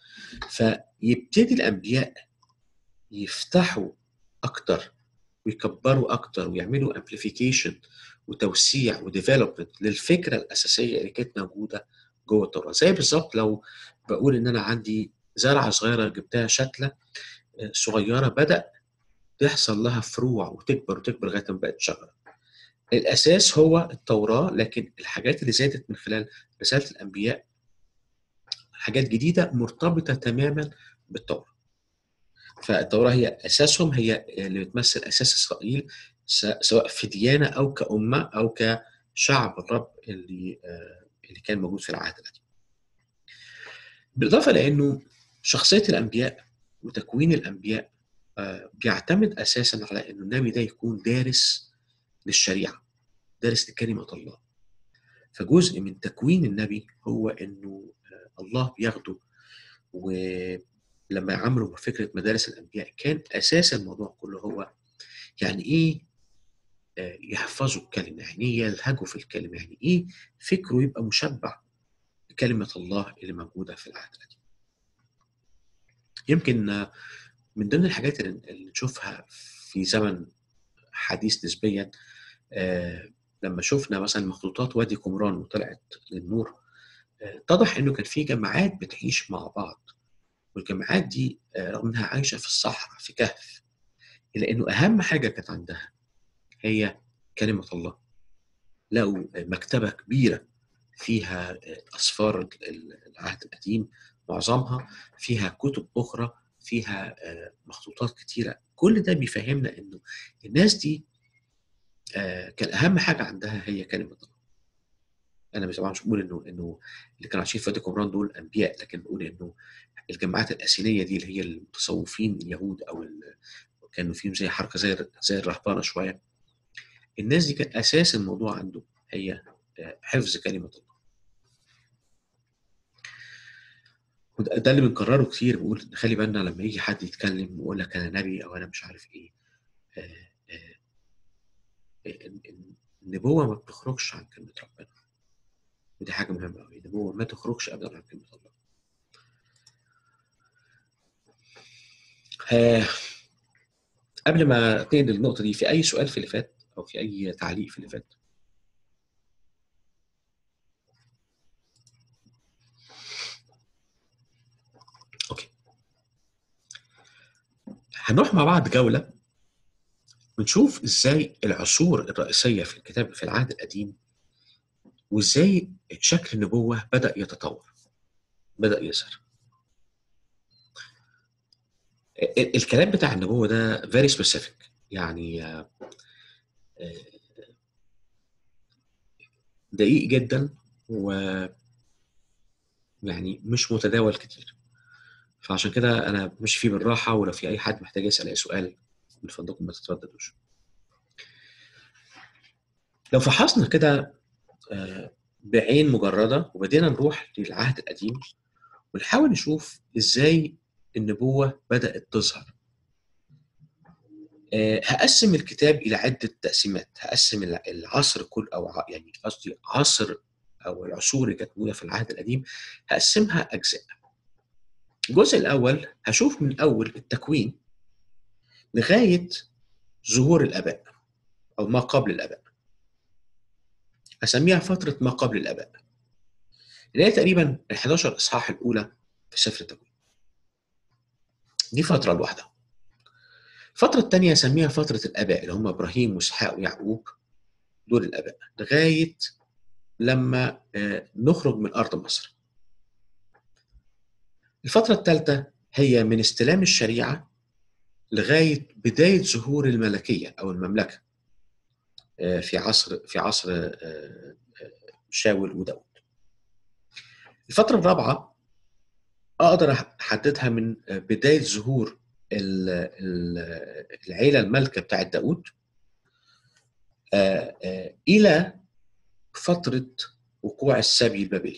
فيبتدي الانبياء يفتحوا اكتر ويكبروا اكتر ويعملوا امبليفيكيشن وتوسيع وديفلوبمنت للفكره الاساسيه اللي كانت موجوده جوه التوراه زي بالظبط لو بقول ان انا عندي زرعه صغيره جبتها شتله صغيره بدا يحصل لها فروع وتكبر وتكبر لغايه ما بقت شجره الاساس هو التوراه لكن الحاجات اللي زادت من خلال رساله الانبياء حاجات جديده مرتبطه تماما بالتوراه فالتوراه هي اساسهم هي اللي بتمثل اساس اسرائيل سواء في ديانه او كامه او كشعب الرب اللي اللي كان موجود في العهد القديم. بالاضافه لانه شخصيه الانبياء وتكوين الانبياء بيعتمد اساسا على انه النبي ده يكون دارس للشريعه دارس لكلمه الله. فجزء من تكوين النبي هو انه الله بياخده ولما يعاملوا بفكره مدارس الانبياء كان اساس الموضوع كله هو يعني ايه يحفظوا الكلمه يعني ايه يلهجوا في الكلمه يعني ايه فكره يبقى مشبع بكلمه الله اللي موجوده في العهد القديم يمكن من ضمن الحاجات اللي نشوفها في زمن حديث نسبيا لما شفنا مثلا مخطوطات وادي قمران وطلعت للنور اتضح انه كان في جماعات بتعيش مع بعض والجماعات دي رغم انها عايشه في الصحراء في كهف الا انه اهم حاجه كانت عندها هي كلمه الله لقوا مكتبه كبيره فيها اسفار العهد القديم معظمها فيها كتب اخرى فيها مخطوطات كتيره كل ده بيفهمنا انه الناس دي كان اهم حاجه عندها هي كلمه الله انا طبعا مش بقول انه انه اللي كانوا عايشين في وادي قمران دول انبياء لكن بقول انه الجماعات الاسينيه دي اللي هي المتصوفين اليهود او كانوا فيهم زي حركه زي زي الرهبانه شويه الناس دي كان اساس الموضوع عنده هي حفظ كلمه الله وده اللي بنكرره كتير بقول نخلي بالنا لما يجي حد يتكلم ويقول لك انا نبي او انا مش عارف ايه آآ آآ النبوه ما بتخرجش عن كلمه ربنا ودي حاجه مهمه قوي النبوه ما تخرجش ابدا عن كلمه الله قبل ما اتنقل للنقطه دي في اي سؤال في اللي فات او في اي تعليق في اللي فات اوكي هنروح مع بعض جوله ونشوف ازاي العصور الرئيسيه في الكتاب في العهد القديم وازاي شكل النبوه بدا يتطور بدا يظهر ال- الكلام بتاع النبوه ده very specific يعني آه، آه، دقيق جدا و يعني مش متداول كتير فعشان كده انا مش فيه بالراحه ولو في اي حد محتاج يسال اي سؤال من فضلكم ما تترددوش لو فحصنا كده آه، بعين مجرده وبدينا نروح للعهد القديم ونحاول نشوف ازاي النبوه بدات تظهر آه، هقسم الكتاب الى عده تقسيمات هقسم الع- العصر كل او ع- يعني قصدي عصر او العصور اللي كانت موجوده في العهد القديم هقسمها اجزاء الجزء الاول هشوف من اول التكوين لغايه ظهور الاباء او ما قبل الاباء اسميها فتره ما قبل الاباء اللي هي تقريبا ال 11 اصحاح الاولى في سفر التكوين دي فتره لوحدها الفترة الثانية أسميها فترة الآباء اللي هم إبراهيم وإسحاق ويعقوب دول الآباء لغاية لما آه، نخرج من أرض مصر. الفترة الثالثة هي من استلام الشريعة لغاية بداية ظهور الملكية أو المملكة آه، في عصر في عصر آه، آه، شاول وداود. الفترة الرابعة أقدر أحددها من آه، بداية ظهور ال- ال- العيلة المالكة بتاعت داود آه، آه، إلى فترة وقوع السبي البابلي.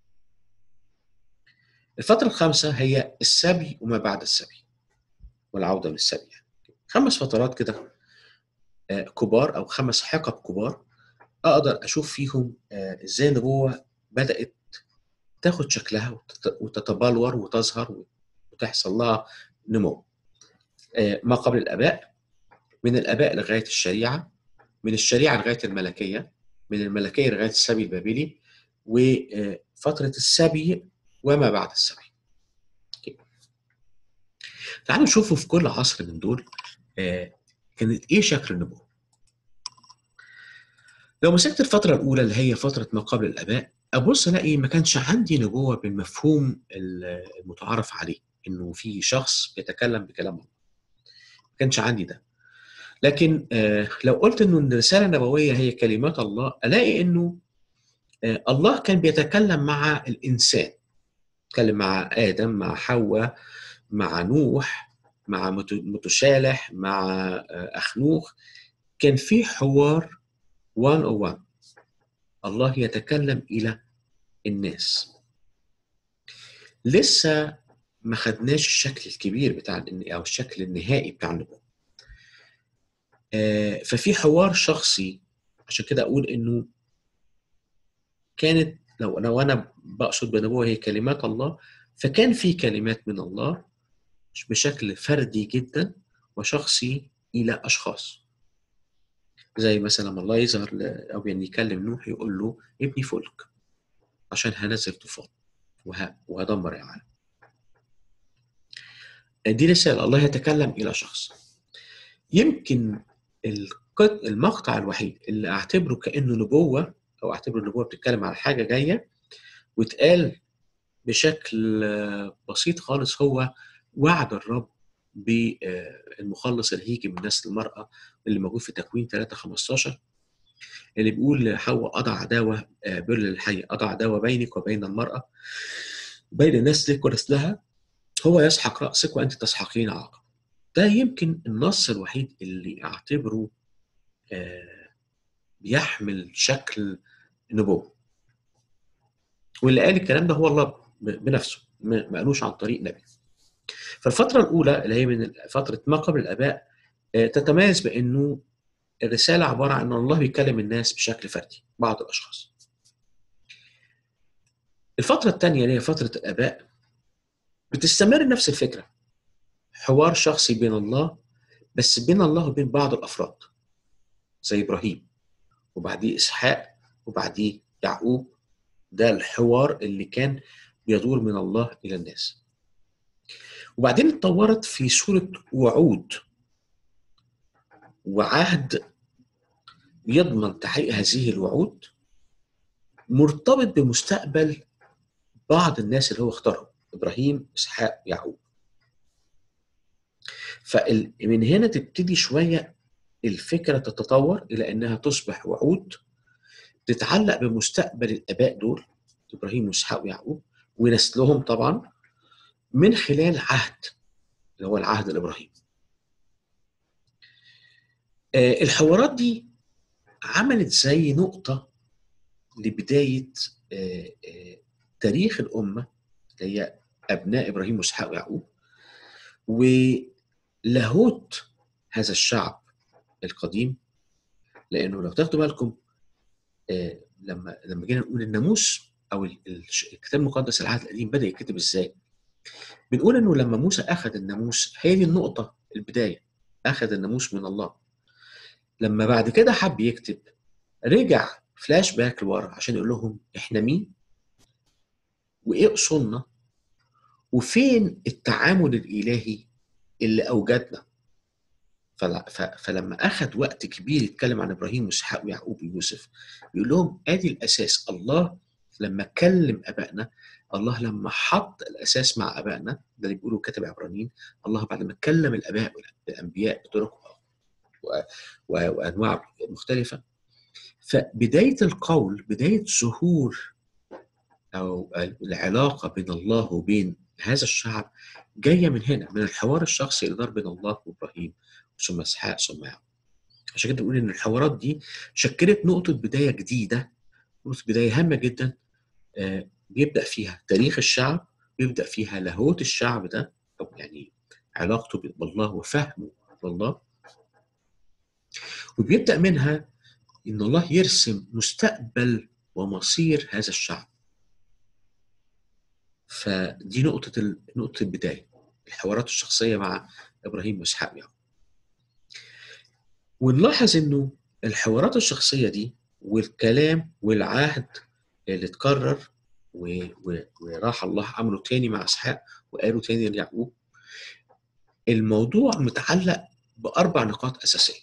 الفترة الخامسة هي السبي وما بعد السبي والعودة من السبي يعني. خمس فترات كده آه، كبار أو خمس حقب كبار أقدر أشوف فيهم آه، إزاي النبوة بدأت تاخد شكلها وتت- وتتبلور وتظهر وتحصل لها نمو. آه، ما قبل الآباء من الآباء لغاية الشريعة من الشريعة لغاية الملكية من الملكية لغاية السبي البابلي وفترة السبي وما بعد السبي أوكي. تعالوا نشوفوا في كل عصر من دول آه، كانت ايه شكل النبوة لو مسكت الفترة الأولى اللي هي فترة ما قبل الآباء أبص ألاقي ما كانش عندي نبوة بالمفهوم المتعارف عليه إنه في شخص بيتكلم بكلام الله ما كانش عندي ده لكن آه، لو قلت إنه الرسالة النبوية هي كلمات الله ألاقي إنه آه، الله كان بيتكلم مع الإنسان اتكلم مع آدم مع حواء مع نوح مع مت- متشالح مع آه، أخنوخ كان في حوار 101 الله يتكلم إلى الناس لسه ما خدناش الشكل الكبير بتاع الن- أو الشكل النهائي بتاع النبوة آه، ففي حوار شخصي عشان كده أقول إنه كانت لو لو أنا بقصد بنبوة هي كلمات الله فكان في كلمات من الله بشكل فردي جدا وشخصي إلى أشخاص زي مثلا لما الله يظهر ل- أو يعني يكلم نوح يقول له ابني فلك عشان هنزل طوفان وه- وهدمر العالم دي رسالة الله يتكلم إلى شخص يمكن القط- المقطع الوحيد اللي أعتبره كأنه نبوة أو أعتبره نبوة بتتكلم على حاجة جاية واتقال بشكل آه، بسيط خالص هو وعد الرب بالمخلص اللي هيجي من نسل المرأة اللي موجود في تكوين 3 15 اللي بيقول حواء أضع عداوة آه، بر للحي أضع عداوة بينك وبين المرأة بين نسلك ونسلها هو يسحق رأسك وأنت تسحقين عقب ده يمكن النص الوحيد اللي أعتبره آه، بيحمل شكل نبوة واللي قال الكلام ده هو الله ب- بنفسه ما ما قالوش عن طريق نبي فالفترة الأولى اللي هي من فترة ما قبل الآباء آه، تتميز بأنه الرسالة عبارة عن أن الله بيكلم الناس بشكل فردي بعض الأشخاص الفترة الثانية اللي هي فترة الآباء بتستمر نفس الفكرة حوار شخصي بين الله بس بين الله وبين بعض الافراد زي ابراهيم وبعديه اسحاق وبعديه يعقوب ده الحوار اللي كان بيدور من الله الى الناس وبعدين اتطورت في صوره وعود وعهد يضمن تحقيق هذه الوعود مرتبط بمستقبل بعض الناس اللي هو اختارهم ابراهيم اسحاق يعقوب فمن هنا تبتدي شويه الفكره تتطور الى انها تصبح وعود تتعلق بمستقبل الاباء دول ابراهيم واسحاق ويعقوب ونسلهم طبعا من خلال عهد اللي هو العهد الابراهيمي. آه، الحوارات دي عملت زي نقطه لبدايه آه، آه، تاريخ الامه اللي هي ابناء ابراهيم واسحاق ويعقوب ولاهوت هذا الشعب القديم لانه لو تاخدوا بالكم آه، لما لما جينا نقول الناموس او ال- الش- الكتاب المقدس العهد القديم بدا يتكتب ازاي؟ بنقول انه لما موسى اخذ الناموس هي دي النقطه البدايه اخذ الناموس من الله لما بعد كده حب يكتب رجع فلاش باك لورا عشان يقول لهم احنا مين وايه اصولنا وفين التعامل الالهي اللي اوجدنا فل- ف- فلما اخذ وقت كبير يتكلم عن ابراهيم واسحاق ويعقوب ويوسف بيقول لهم ادي الاساس الله لما كلم ابائنا الله لما حط الاساس مع ابائنا ده اللي بيقولوا كاتب عبرانيين الله بعد ما كلم الاباء والانبياء بطرق و- و- وانواع مختلفه فبدايه القول بدايه ظهور او العلاقه بين الله وبين هذا الشعب جايه من هنا من الحوار الشخصي اللي دار بين الله وابراهيم ثم اسحاق ثم يعقوب عشان كده بنقول ان الحوارات دي شكلت نقطه بدايه جديده نقطه بدايه هامه جدا آه، بيبدا فيها تاريخ الشعب بيبدا فيها لاهوت الشعب ده او يعني علاقته بالله وفهمه بالله وبيبدا منها ان الله يرسم مستقبل ومصير هذا الشعب فدي نقطه ال- نقطه البدايه الحوارات الشخصيه مع ابراهيم واسحاق ويعقوب ونلاحظ انه الحوارات الشخصيه دي والكلام والعهد اللي اتكرر و... و... وراح الله عمله تاني مع اسحاق وقالوا تاني ليعقوب الموضوع متعلق باربع نقاط اساسيه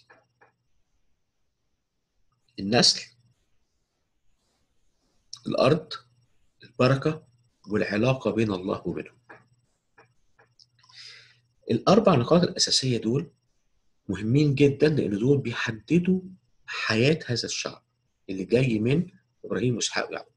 النسل الارض البركه والعلاقه بين الله وبينهم الاربع نقاط الاساسيه دول مهمين جدا لان دول بيحددوا حياه هذا الشعب اللي جاي من ابراهيم واسحاق ويعقوب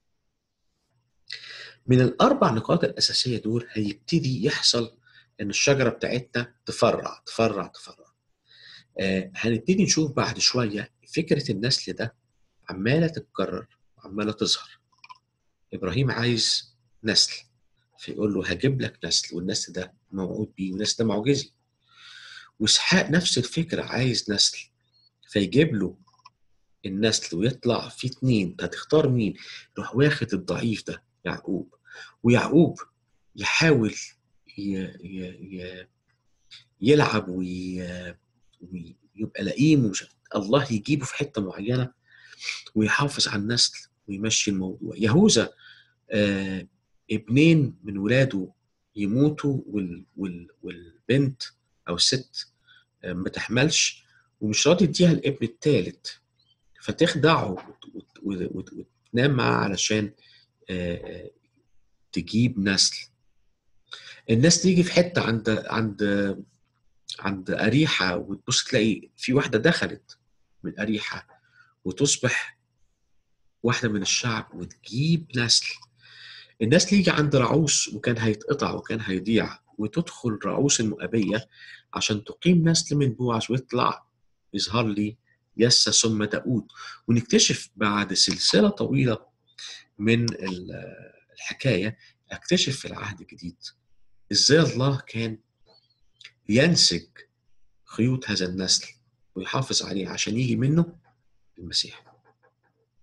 من الاربع نقاط الاساسيه دول هيبتدي يحصل ان الشجره بتاعتنا تفرع تفرع تفرع آه هنبتدي نشوف بعد شويه فكره النسل ده عماله تتكرر وعماله تظهر ابراهيم عايز نسل فيقول له هجيب لك نسل والنسل ده موعود بيه والنسل ده معجزي واسحاق نفس الفكره عايز نسل فيجيب له النسل ويطلع في اتنين هتختار مين يروح واخد الضعيف ده يعقوب ويعقوب يحاول ي... ي... ي... يلعب وي... ويبقى لئيم ومش الله يجيبه في حته معينه ويحافظ على النسل ويمشي الموضوع يهوذا آه ابنين من ولاده يموتوا وال... وال... والبنت او الست آه ما تحملش ومش راضي يديها الابن الثالث فتخدعه وت... وت... وت... وتنام معاه علشان آه تجيب نسل الناس تيجي في حته عند عند عند أريحة وتبص تلاقي في واحدة دخلت من أريحة وتصبح واحدة من الشعب وتجيب نسل الناس يجي عند رعوس وكان هيتقطع وكان هيضيع وتدخل رعوس المؤبية عشان تقيم نسل من بوعز ويطلع يظهر لي يسى ثم داود ونكتشف بعد سلسلة طويلة من الحكاية اكتشف في العهد الجديد ازاي الله كان ينسج خيوط هذا النسل ويحافظ عليه عشان يجي منه المسيح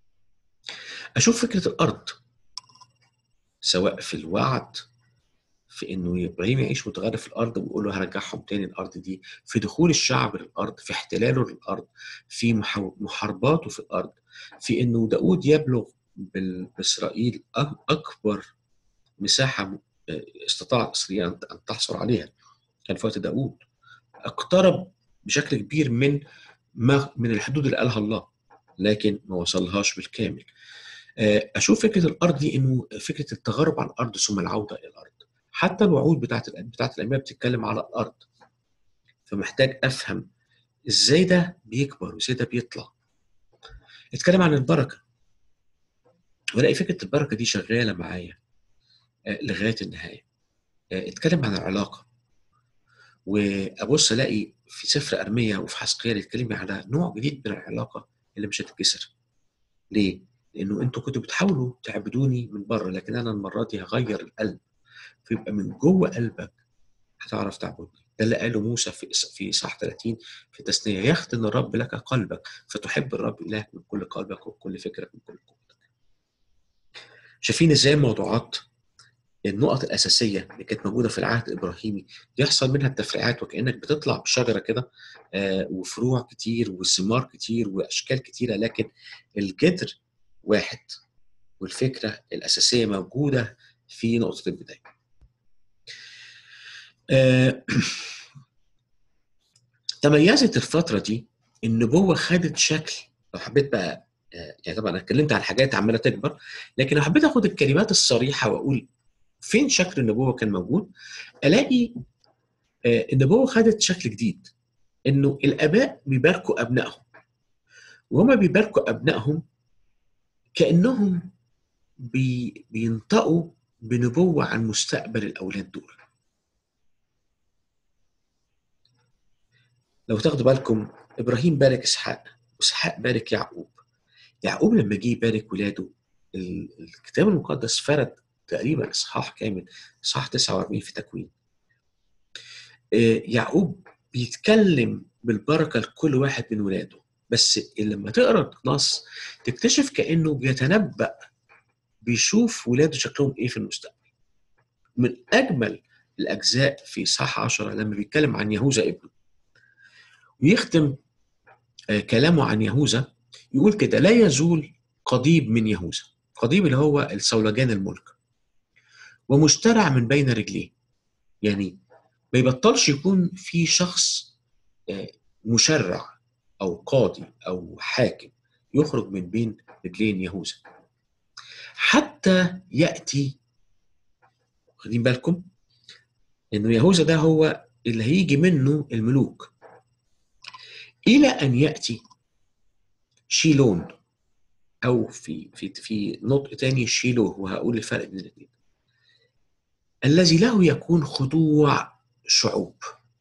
أشوف فكرة الأرض سواء في الوعد في انه ابراهيم يعيش متغرب في الارض ويقول له هرجعهم تاني الارض دي في دخول الشعب للارض في احتلاله للارض في محارباته في الارض في انه داود يبلغ باسرائيل اكبر مساحه استطاع اسرائيل ان تحصل عليها كان في وقت داود اقترب بشكل كبير من ما من الحدود اللي قالها الله لكن ما وصلهاش بالكامل اشوف فكره الارض دي انه فكره التغرب عن الارض ثم العوده الى الارض حتى الوعود بتاعت بتاعت الانبياء بتتكلم على الارض فمحتاج افهم ازاي ده بيكبر وازاي ده بيطلع اتكلم عن البركه والاقي فكره البركه دي شغاله معايا لغايه النهايه اتكلم عن العلاقه وابص الاقي في سفر ارميا وفي حسقيال يتكلم على نوع جديد من العلاقه اللي مش هتتكسر ليه؟ لانه انتوا كنتوا بتحاولوا تعبدوني من بره لكن انا المره دي هغير القلب فيبقى من جوه قلبك هتعرف تعبدني ده اللي قاله موسى في في صح 30 في التثنيه يختن الرب لك قلبك فتحب الرب الهك من كل قلبك وكل فكرك وكل قوتك. شايفين ازاي الموضوعات النقط الاساسيه اللي كانت موجوده في العهد الابراهيمي يحصل منها التفريعات وكانك بتطلع بشجره كده آه وفروع كتير وثمار كتير واشكال كتيره لكن الجذر واحد والفكره الاساسيه موجوده في نقطه البدايه. آه تميزت الفتره دي النبوه خدت شكل لو حبيت بقى آه يعني طبعا انا اتكلمت عن حاجات عماله تكبر لكن لو حبيت اخد الكلمات الصريحه واقول فين شكل النبوه كان موجود الاقي آه النبوه خدت شكل جديد انه الاباء بيباركوا ابنائهم وهما بيباركوا ابنائهم كانهم بي بينطقوا بنبوه عن مستقبل الاولاد دول لو تاخدوا بالكم ابراهيم بارك اسحاق واسحاق بارك يعقوب يعقوب لما جه يبارك ولاده الكتاب المقدس فرد تقريبا اصحاح كامل اصحاح 49 في تكوين يعقوب بيتكلم بالبركه لكل واحد من ولاده بس لما تقرا النص تكتشف كانه بيتنبأ بيشوف ولاده شكلهم ايه في المستقبل من اجمل الاجزاء في اصحاح 10 لما بيتكلم عن يهوذا ابنه ويختم كلامه عن يهوذا يقول كده لا يزول قضيب من يهوذا قضيب اللي هو الصولجان الملك ومشترع من بين رجليه يعني ما يبطلش يكون في شخص مشرع او قاضي او حاكم يخرج من بين رجلين يهوذا حتى ياتي واخدين بالكم انه يهوذا ده هو اللي هيجي منه الملوك الى ان ياتي شيلون او في في في نطق تاني شيلوه وهقول الفرق بين الاثنين الذي له يكون خضوع شعوب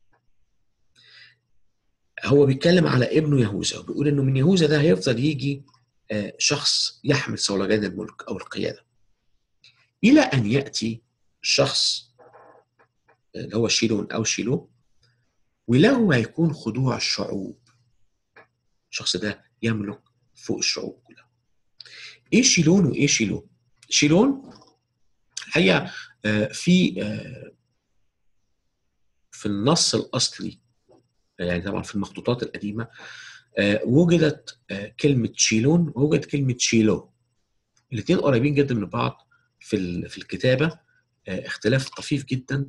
هو بيتكلم على ابنه يهوذا وبيقول انه من يهوذا ده هيفضل يجي شخص يحمل صولجان الملك او القياده الى ان ياتي شخص اللي هو شيلون او شيلو وله هيكون خضوع الشعوب الشخص ده يملك فوق الشعوب كلها ايه شيلون وايه شيلو شيلون الحقيقه في في النص الاصلي يعني طبعا في المخطوطات القديمه وجدت كلمه شيلون ووجدت كلمه شيلو الاثنين قريبين جدا من بعض في في الكتابه اختلاف طفيف جدا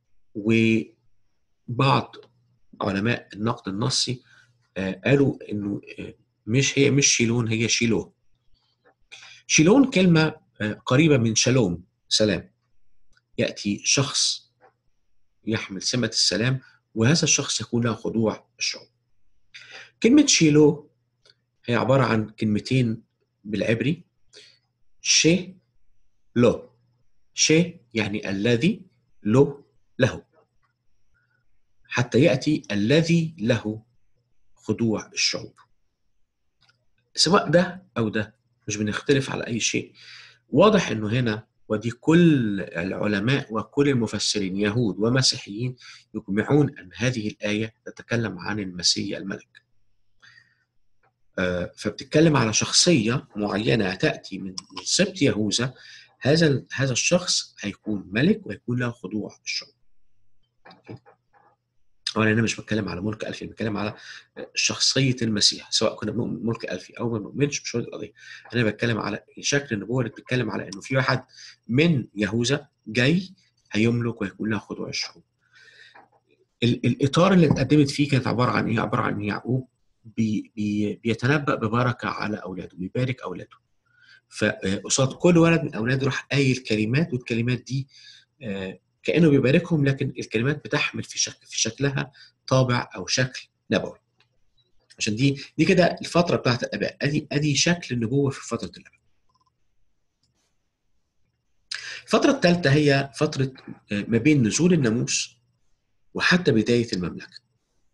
وبعض علماء النقد النصي قالوا انه مش هي مش شيلون هي شيلو شيلون كلمه قريبه من شالوم سلام ياتي شخص يحمل سمه السلام وهذا الشخص يكون له خضوع الشعوب كلمه شيلو هي عباره عن كلمتين بالعبري شي لو شي يعني الذي له له حتى ياتي الذي له خضوع الشعوب سواء ده او ده مش بنختلف على اي شيء واضح انه هنا ودي كل العلماء وكل المفسرين يهود ومسيحيين يجمعون ان هذه الايه تتكلم عن المسيح الملك فبتتكلم على شخصيه معينه تاتي من سبط يهوذا هذا هذا الشخص هيكون ملك وهيكون له خضوع الشعوب وانا هنا مش بتكلم على ملك الفي بتكلم على شخصيه المسيح سواء كنا بنؤمن ملك الفي او ما بنؤمنش مش هو دي القضيه انا بتكلم على شكل النبوه اللي بتتكلم على انه في واحد من يهوذا جاي هيملك وهيكون له خضوع الشعوب ال- الاطار اللي اتقدمت فيه كانت عباره عن ايه؟ عباره عن إن يعقوب بي بي بيتنبأ ببركه على اولاده بيبارك اولاده فقصاد كل ولد من اولاده راح قايل كلمات والكلمات دي آه، كانه بيباركهم لكن الكلمات بتحمل في شكل في شكلها طابع او شكل نبوي عشان دي دي كده الفتره بتاعت الاباء ادي ادي شكل النبوه في فتره الاباء الفتره الثالثه هي فتره آه، ما بين نزول الناموس وحتى بدايه المملكه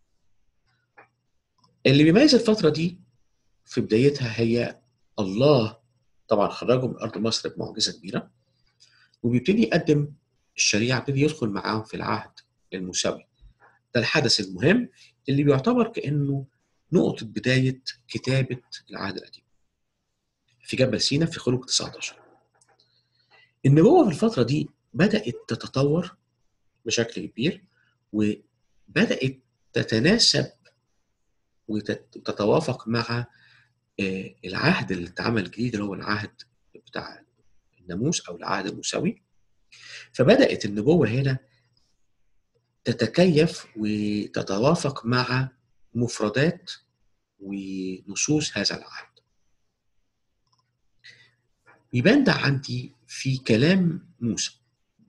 اللي بيميز الفتره دي في بدايتها هي الله طبعا خرجهم من ارض مصر بمعجزه كبيره وبيبتدي يقدم الشريعه بيبتدي يدخل معاهم في العهد المساوي ده الحدث المهم اللي بيعتبر كانه نقطه بدايه كتابه العهد القديم في جبل سينا في خلق 19 النبوه في الفتره دي بدات تتطور بشكل كبير وبدات تتناسب وتتوافق مع آه، العهد اللي اتعمل الجديد اللي هو العهد بتاع الناموس او العهد الموسوي فبدات النبوه هنا تتكيف وتتوافق مع مفردات ونصوص هذا العهد يبان ده عندي في كلام موسى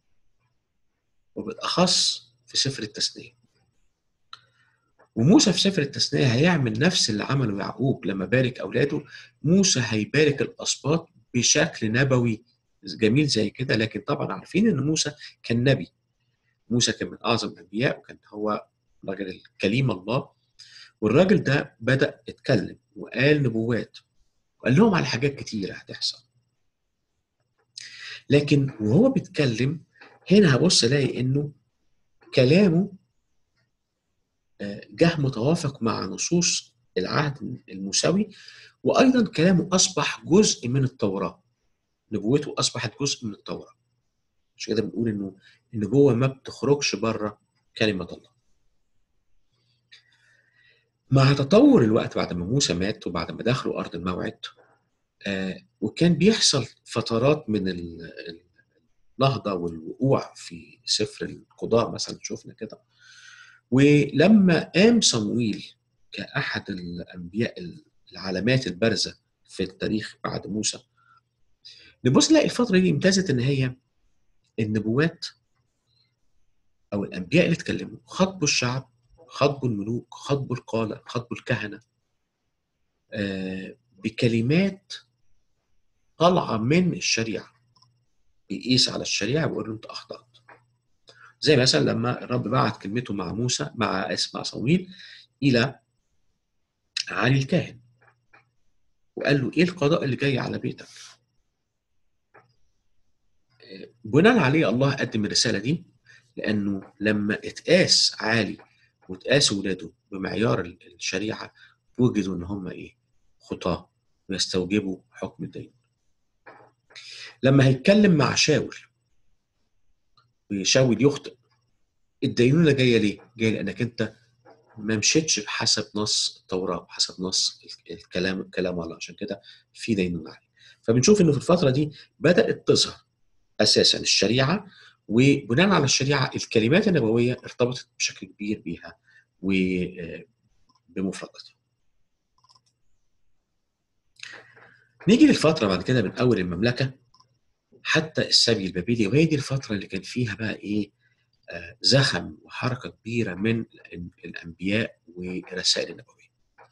وبالاخص في سفر التثنيه وموسى في سفر التثنيه هيعمل نفس اللي عمله يعقوب لما بارك اولاده موسى هيبارك الاسباط بشكل نبوي جميل زي كده لكن طبعا عارفين ان موسى كان نبي موسى كان من اعظم الانبياء وكان هو راجل الكليم الله والراجل ده بدا يتكلم وقال نبوات وقال لهم على حاجات كتيره هتحصل لكن وهو بيتكلم هنا هبص الاقي انه كلامه آه، جه متوافق مع نصوص العهد الموسوي وايضا كلامه اصبح جزء من التوراه نبوته اصبحت جزء من التوراه عشان كده بنقول انه النبوه ما بتخرجش بره كلمه الله مع تطور الوقت بعد ما موسى مات وبعد ما دخلوا ارض الموعد آه وكان بيحصل فترات من ال- النهضه والوقوع في سفر القضاء مثلا شفنا كده ولما قام صمويل كاحد الانبياء العلامات البارزه في التاريخ بعد موسى نبص نلاقي الفتره دي امتازت ان هي النبوات او الانبياء اللي اتكلموا خاطبوا الشعب خاطبوا الملوك خاطبوا القاده خاطبوا الكهنه آه، بكلمات طالعه من الشريعه بيقيس على الشريعه ويقول له انت اخطات زي مثلا لما الرب بعت كلمته مع موسى مع اسمع صمويل الى علي الكاهن وقال له ايه القضاء اللي جاي على بيتك آه، بناء عليه الله قدم الرساله دي لانه لما اتقاس عالي واتقاس ولاده بمعيار ال- الشريعه وجدوا ان هم ايه خطاه ويستوجبوا حكم الدين لما هيتكلم مع شاول وشاول يخطئ الدينونه جايه ليه؟ جايه لانك انت ما مشيتش بحسب نص التوراه وحسب نص ال- الكلام كلام الله عشان كده في دينونه عليه فبنشوف انه في الفتره دي بدات تظهر اساسا الشريعه وبناء على الشريعه الكلمات النبويه ارتبطت بشكل كبير بيها وبمفرداتها. نيجي للفتره بعد كده من اول المملكه حتى السبي البابلي وهي دي الفتره اللي كان فيها بقى ايه آه، زخم وحركه كبيره من ال- الانبياء والرسائل النبويه.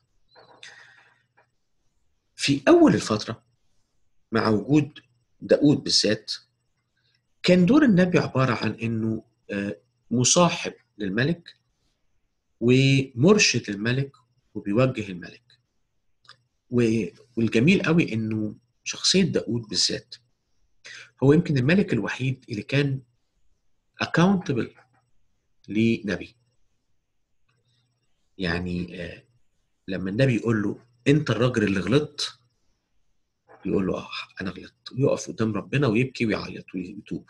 في اول الفتره مع وجود داود بالذات كان دور النبي عباره عن انه آه، مصاحب للملك ومرشد للملك وبيوجه الملك و- والجميل قوي انه شخصيه داود بالذات هو يمكن الملك الوحيد اللي كان اكاونتبل لنبي يعني آه، لما النبي يقول له انت الراجل اللي غلطت يقول له اه انا غلطت يقف قدام ربنا ويبكي ويعيط ويتوب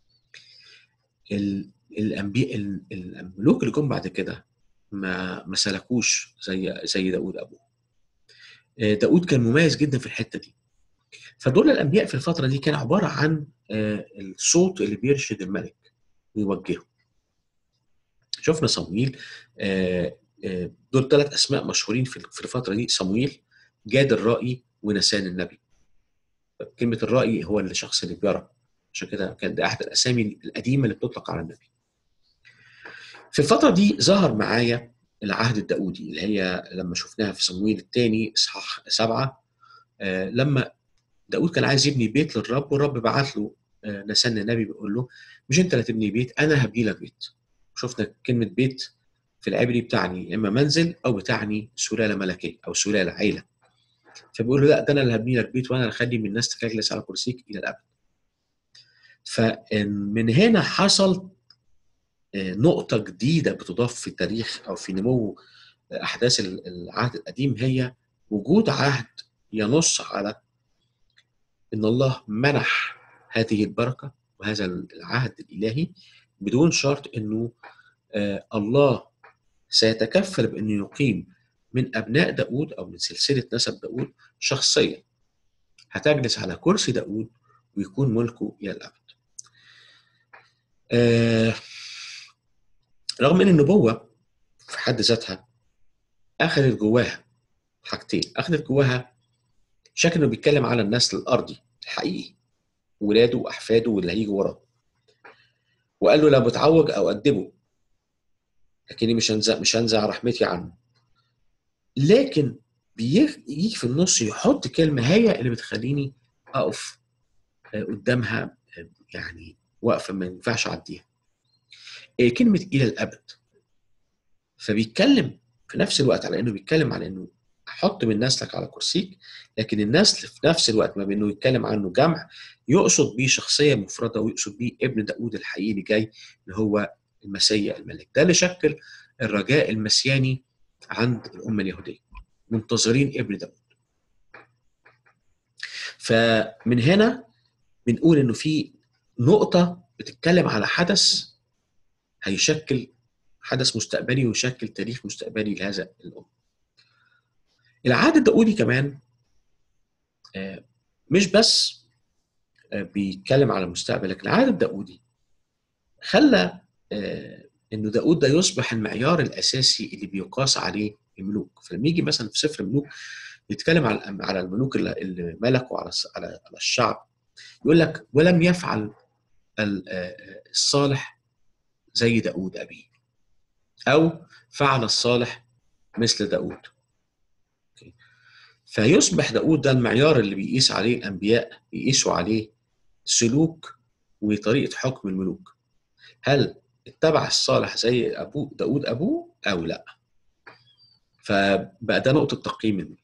الانبياء الملوك اللي جم بعد كده ما ما سلكوش زي زي داود ابوه داود كان مميز جدا في الحته دي فدول الانبياء في الفتره دي كان عباره عن الصوت اللي بيرشد الملك ويوجهه شفنا صمويل دول ثلاث اسماء مشهورين في الفتره دي صمويل جاد الرائي ونسان النبي كلمه الرائي هو الشخص اللي بيرى عشان كده كان ده احد الاسامي القديمه اللي بتطلق على النبي في الفتره دي ظهر معايا العهد الداودي اللي هي لما شفناها في صمويل الثاني اصحاح سبعه آه لما داود كان عايز يبني بيت للرب والرب بعت له آه نسان النبي بيقول له مش انت اللي هتبني بيت انا هبني لك بيت شفنا كلمه بيت في العبري بتعني اما منزل او بتعني سلاله ملكيه او سلاله عيله فبيقول له لا ده انا اللي هبني لك بيت وانا اللي هخلي من الناس تجلس على كرسيك الى الابد فمن هنا حصل نقطة جديدة بتضاف في التاريخ أو في نمو أحداث العهد القديم هي وجود عهد ينص على أن الله منح هذه البركة وهذا العهد الإلهي بدون شرط أنه الله سيتكفل بأنه يقيم من أبناء داود أو من سلسلة نسب داود شخصيا هتجلس على كرسي داود ويكون ملكه إلى الأبد آه رغم ان النبوه في حد ذاتها اخذت جواها حاجتين اخذت جواها شكل انه بيتكلم على النسل الارضي الحقيقي ولاده واحفاده واللي هيجي وراه وقال له لا بتعوج او ادبه لكني مش هنزع مش هنزع رحمتي عنه لكن بيجي في النص يحط كلمه هي اللي بتخليني اقف قدامها يعني واقفه ما ينفعش اعديها كلمه الى الابد فبيتكلم في نفس الوقت على انه بيتكلم على انه احط من نسلك على كرسيك لكن النسل في نفس الوقت ما بانه يتكلم عنه جمع يقصد بيه شخصيه مفرده ويقصد بيه ابن داود الحقيقي اللي جاي اللي هو المسيا الملك ده اللي شكل الرجاء المسياني عند الامه اليهوديه منتظرين ابن داود فمن هنا بنقول انه في نقطة بتتكلم على حدث هيشكل حدث مستقبلي ويشكل تاريخ مستقبلي لهذا الأمة. العهد الداودي كمان مش بس بيتكلم على المستقبل لكن العهد الداودي خلى انه داود ده يصبح المعيار الاساسي اللي بيقاس عليه الملوك فلما يجي مثلا في سفر الملوك يتكلم على على الملوك اللي ملكوا على على الشعب يقول لك ولم يفعل الصالح زي داود أبيه أو فعل الصالح مثل داود فيصبح داود ده المعيار اللي بيقيس عليه الأنبياء يقيسوا عليه سلوك وطريقة حكم الملوك هل اتبع الصالح زي أبوه داود أبوه أو لا فبقى ده نقطة تقييم الملوك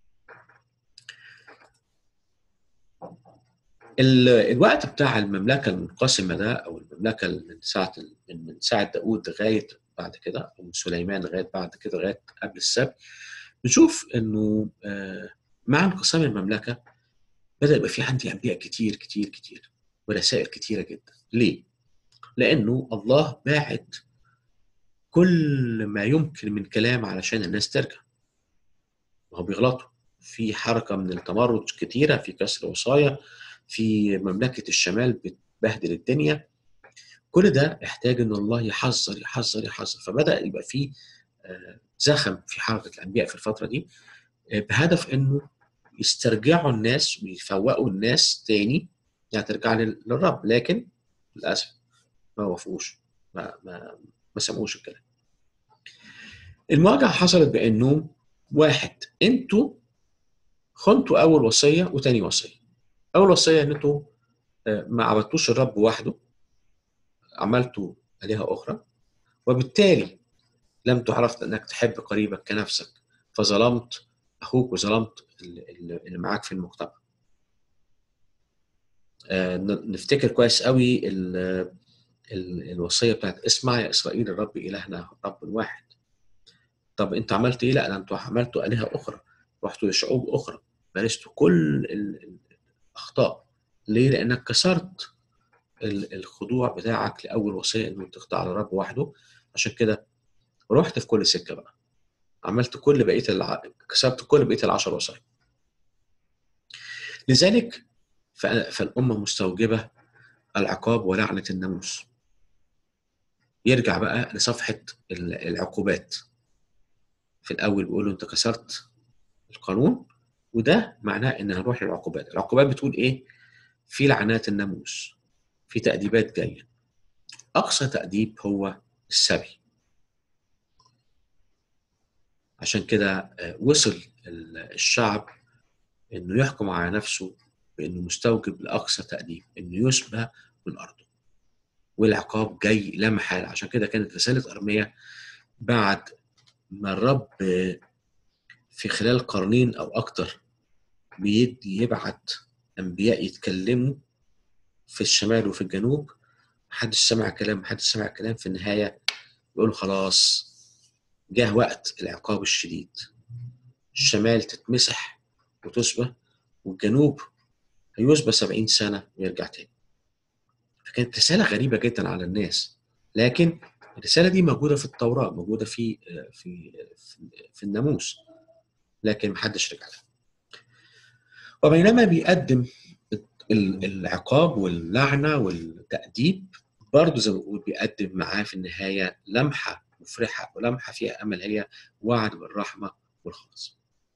الوقت بتاع المملكه المنقسمه ده او المملكه من ساعه من ساعه داوود لغايه بعد كده او من سليمان لغايه بعد كده لغايه قبل السبت بنشوف انه مع انقسام المملكه بدا يبقى في عندي انبياء كتير كتير كتير ورسائل كتيره جدا ليه؟ لانه الله باعت كل ما يمكن من كلام علشان الناس ترجع وهو بيغلطوا في حركه من التمرد كتيره في كسر وصايا في مملكه الشمال بتبهدل الدنيا كل ده احتاج ان الله يحذر يحذر يحذر فبدا يبقى في زخم في حركه الانبياء في الفتره دي بهدف انه يسترجعوا الناس ويفوقوا الناس تاني يعني ترجع للرب لكن للاسف ما وافقوش ما ما ما سمعوش الكلام المواجهه حصلت بانه واحد انتوا خنتوا اول وصيه وتاني وصيه اول وصيه ان انتوا ما عبدتوش الرب وحده عملتوا الهه اخرى وبالتالي لم تعرف انك تحب قريبك كنفسك فظلمت اخوك وظلمت اللي معاك في المجتمع نفتكر كويس قوي ال ال الوصيه بتاعت اسمع يا اسرائيل الرب الهنا رب واحد طب انت عملت ايه لا انتوا عملتوا الهه اخرى رحتوا لشعوب اخرى مارستوا كل اخطاء ليه لانك كسرت الخضوع بتاعك لاول وصيه انه تخضع للرب وحده عشان كده رحت في كل سكه بقى عملت كل بقيه الع... كسبت كل بقيه العشر وصايا لذلك فالامه مستوجبه العقاب ولعنه الناموس يرجع بقى لصفحه العقوبات في الاول بيقولوا انت كسرت القانون وده معناه ان هنروح للعقوبات العقوبات بتقول ايه في لعنات الناموس في تأديبات جاية أقصى تأديب هو السبي عشان كده وصل الشعب انه يحكم على نفسه بانه مستوجب لاقصى تاديب انه يسبى من ارضه والعقاب جاي لا محاله عشان كده كانت رساله ارميا بعد ما الرب في خلال قرنين او اكتر بيدي يبعت انبياء يتكلموا في الشمال وفي الجنوب محدش سمع كلام محدش سمع كلام في النهايه بيقولوا خلاص جه وقت العقاب الشديد الشمال تتمسح وتسبى والجنوب هيسبى سبعين سنة ويرجع تاني فكانت رسالة غريبة جدا على الناس لكن الرسالة دي موجودة في التوراة موجودة في في في الناموس لكن محدش رجع لها وبينما بيقدم العقاب واللعنة والتأديب برضه زي ما بقول بيقدم معاه في النهاية لمحة مفرحة ولمحة فيها أمل هي وعد بالرحمة والخلاص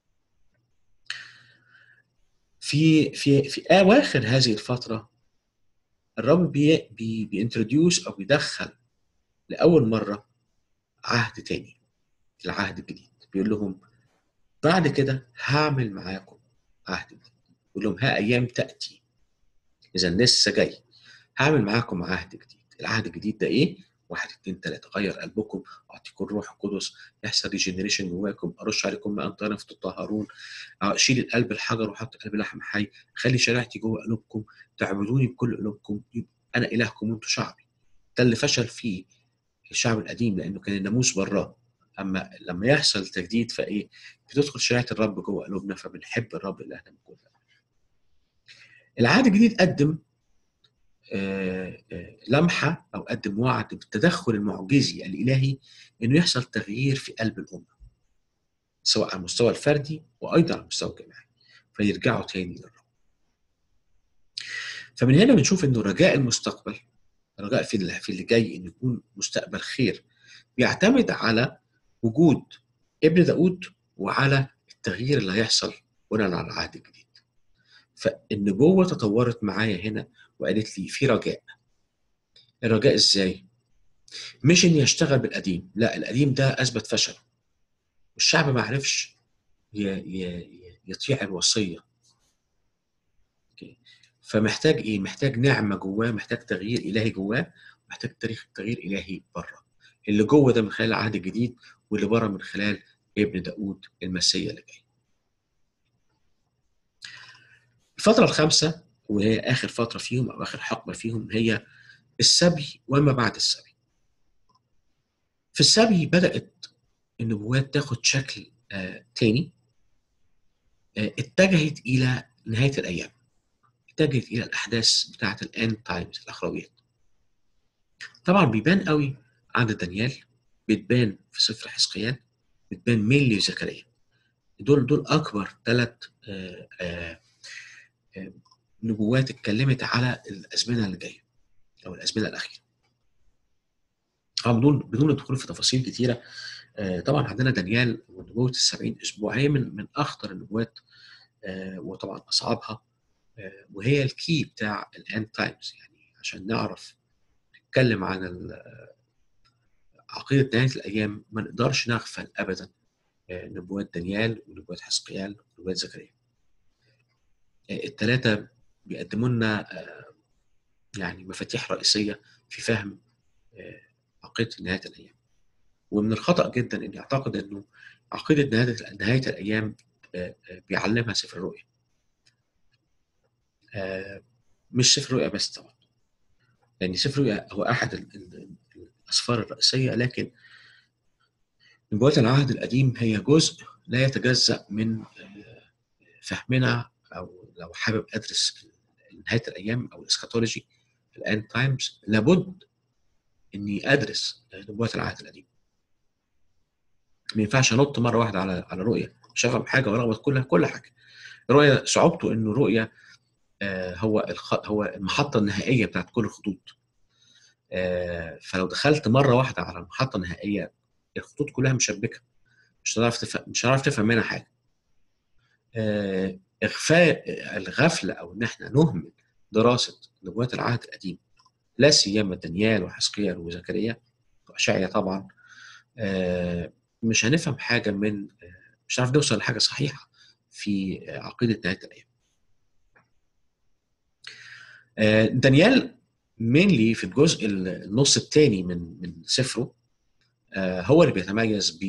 في في في اواخر هذه الفتره الرب بي بي بينتروديوس او بيدخل لاول مره عهد تاني العهد الجديد بيقول لهم بعد كده هعمل معاكم عهد جديد بيقول لهم ها ايام تاتي اذا لسه جاي هعمل معاكم عهد جديد العهد الجديد ده ايه واحد اتنين تلاته غير قلبكم اعطيكم الروح القدس يحصل ريجنريشن جواكم ارش عليكم ماء طاهرا فتطهرون اشيل القلب الحجر وحط قلب لحم حي خلي شريعتي جوه قلوبكم تعبدوني بكل قلوبكم انا الهكم وانتم شعبي ده اللي فشل فيه الشعب القديم لانه كان الناموس براه اما لما يحصل تجديد فايه بتدخل شريعه الرب جوه قلوبنا فبنحب الرب الهنا من كل العهد الجديد قدم آه آه لمحة أو قدم وعد بالتدخل المعجزي الإلهي إنه يحصل تغيير في قلب الأمة سواء على المستوى الفردي وأيضا على المستوى الجماعي فيرجعوا تاني للرب فمن هنا بنشوف إنه رجاء المستقبل رجاء في اللي, في اللي جاي إنه يكون مستقبل خير بيعتمد على وجود ابن داود وعلى التغيير اللي هيحصل بناء على العهد الجديد فالنبوة تطورت معايا هنا وقالت لي في رجاء الرجاء ازاي مش اني اشتغل بالقديم لا القديم ده اثبت فشل والشعب ما عرفش يطيع الوصيه فمحتاج ايه محتاج نعمه جواه محتاج تغيير الهي جواه محتاج تاريخ تغيير الهي بره اللي جوه ده من خلال العهد الجديد واللي بره من خلال ابن داود المسيا اللي جاي الفترة الخامسة وهي آخر فترة فيهم أو آخر حقبة فيهم هي السبي وما بعد السبي. في السبي بدأت النبوات تاخد شكل آه تاني آه اتجهت إلى نهاية الأيام. اتجهت إلى الأحداث بتاعة الأند تايمز الأخرويات. طبعا بيبان قوي عند دانيال بتبان في سفر حزقيال بتبان ميلي وزكريا. دول دول أكبر ثلاث آه آه نبوات اتكلمت على الازمنه اللي جايه او الازمنه الاخيره. طبعا بدون بدون الدخول في تفاصيل كثيره طبعا عندنا دانيال ونبوه السبعين اسبوع هي من من اخطر النبوات وطبعا اصعبها وهي الكي بتاع الاند تايمز يعني عشان نعرف نتكلم عن عقيده نهايه الايام ما نقدرش نغفل ابدا نبوات دانيال ونبوات حزقيال ونبوات زكريا. الثلاثه بيقدموا لنا يعني مفاتيح رئيسيه في فهم عقيده نهايه الايام. ومن الخطا جدا اني اعتقد انه عقيده نهايه نهايه الايام بيعلمها سفر الرؤيا. مش سفر الرؤيا بس طبعا. لان سفر الرؤيا هو احد الاسفار الرئيسيه لكن نبوات العهد القديم هي جزء لا يتجزا من فهمنا او لو حابب ادرس نهايه الايام او الاسكاتولوجي الاند تايمز لابد اني ادرس نبوات العهد القديم ما ينفعش انط مره واحده على على رؤيه مش هفهم حاجه والخبط كل كل حاجه الرؤيه صعوبته انه رؤيه آه هو الخ... هو المحطه النهائيه بتاعت كل الخطوط آه فلو دخلت مره واحده على المحطه النهائيه الخطوط كلها مشبكه مش هتعرف تفهم مش هتعرف تفهم منها حاجه آه اغفاء الغفله او ان احنا نهمل دراسه نبوات العهد القديم لا سيما دانيال وحزقيال وزكريا واشعيا طبعا آه مش هنفهم حاجه من مش هنعرف نوصل لحاجه صحيحه في عقيده نهايه الايام. دانيال مينلي في الجزء النص الثاني من من سفره هو اللي بيتميز ب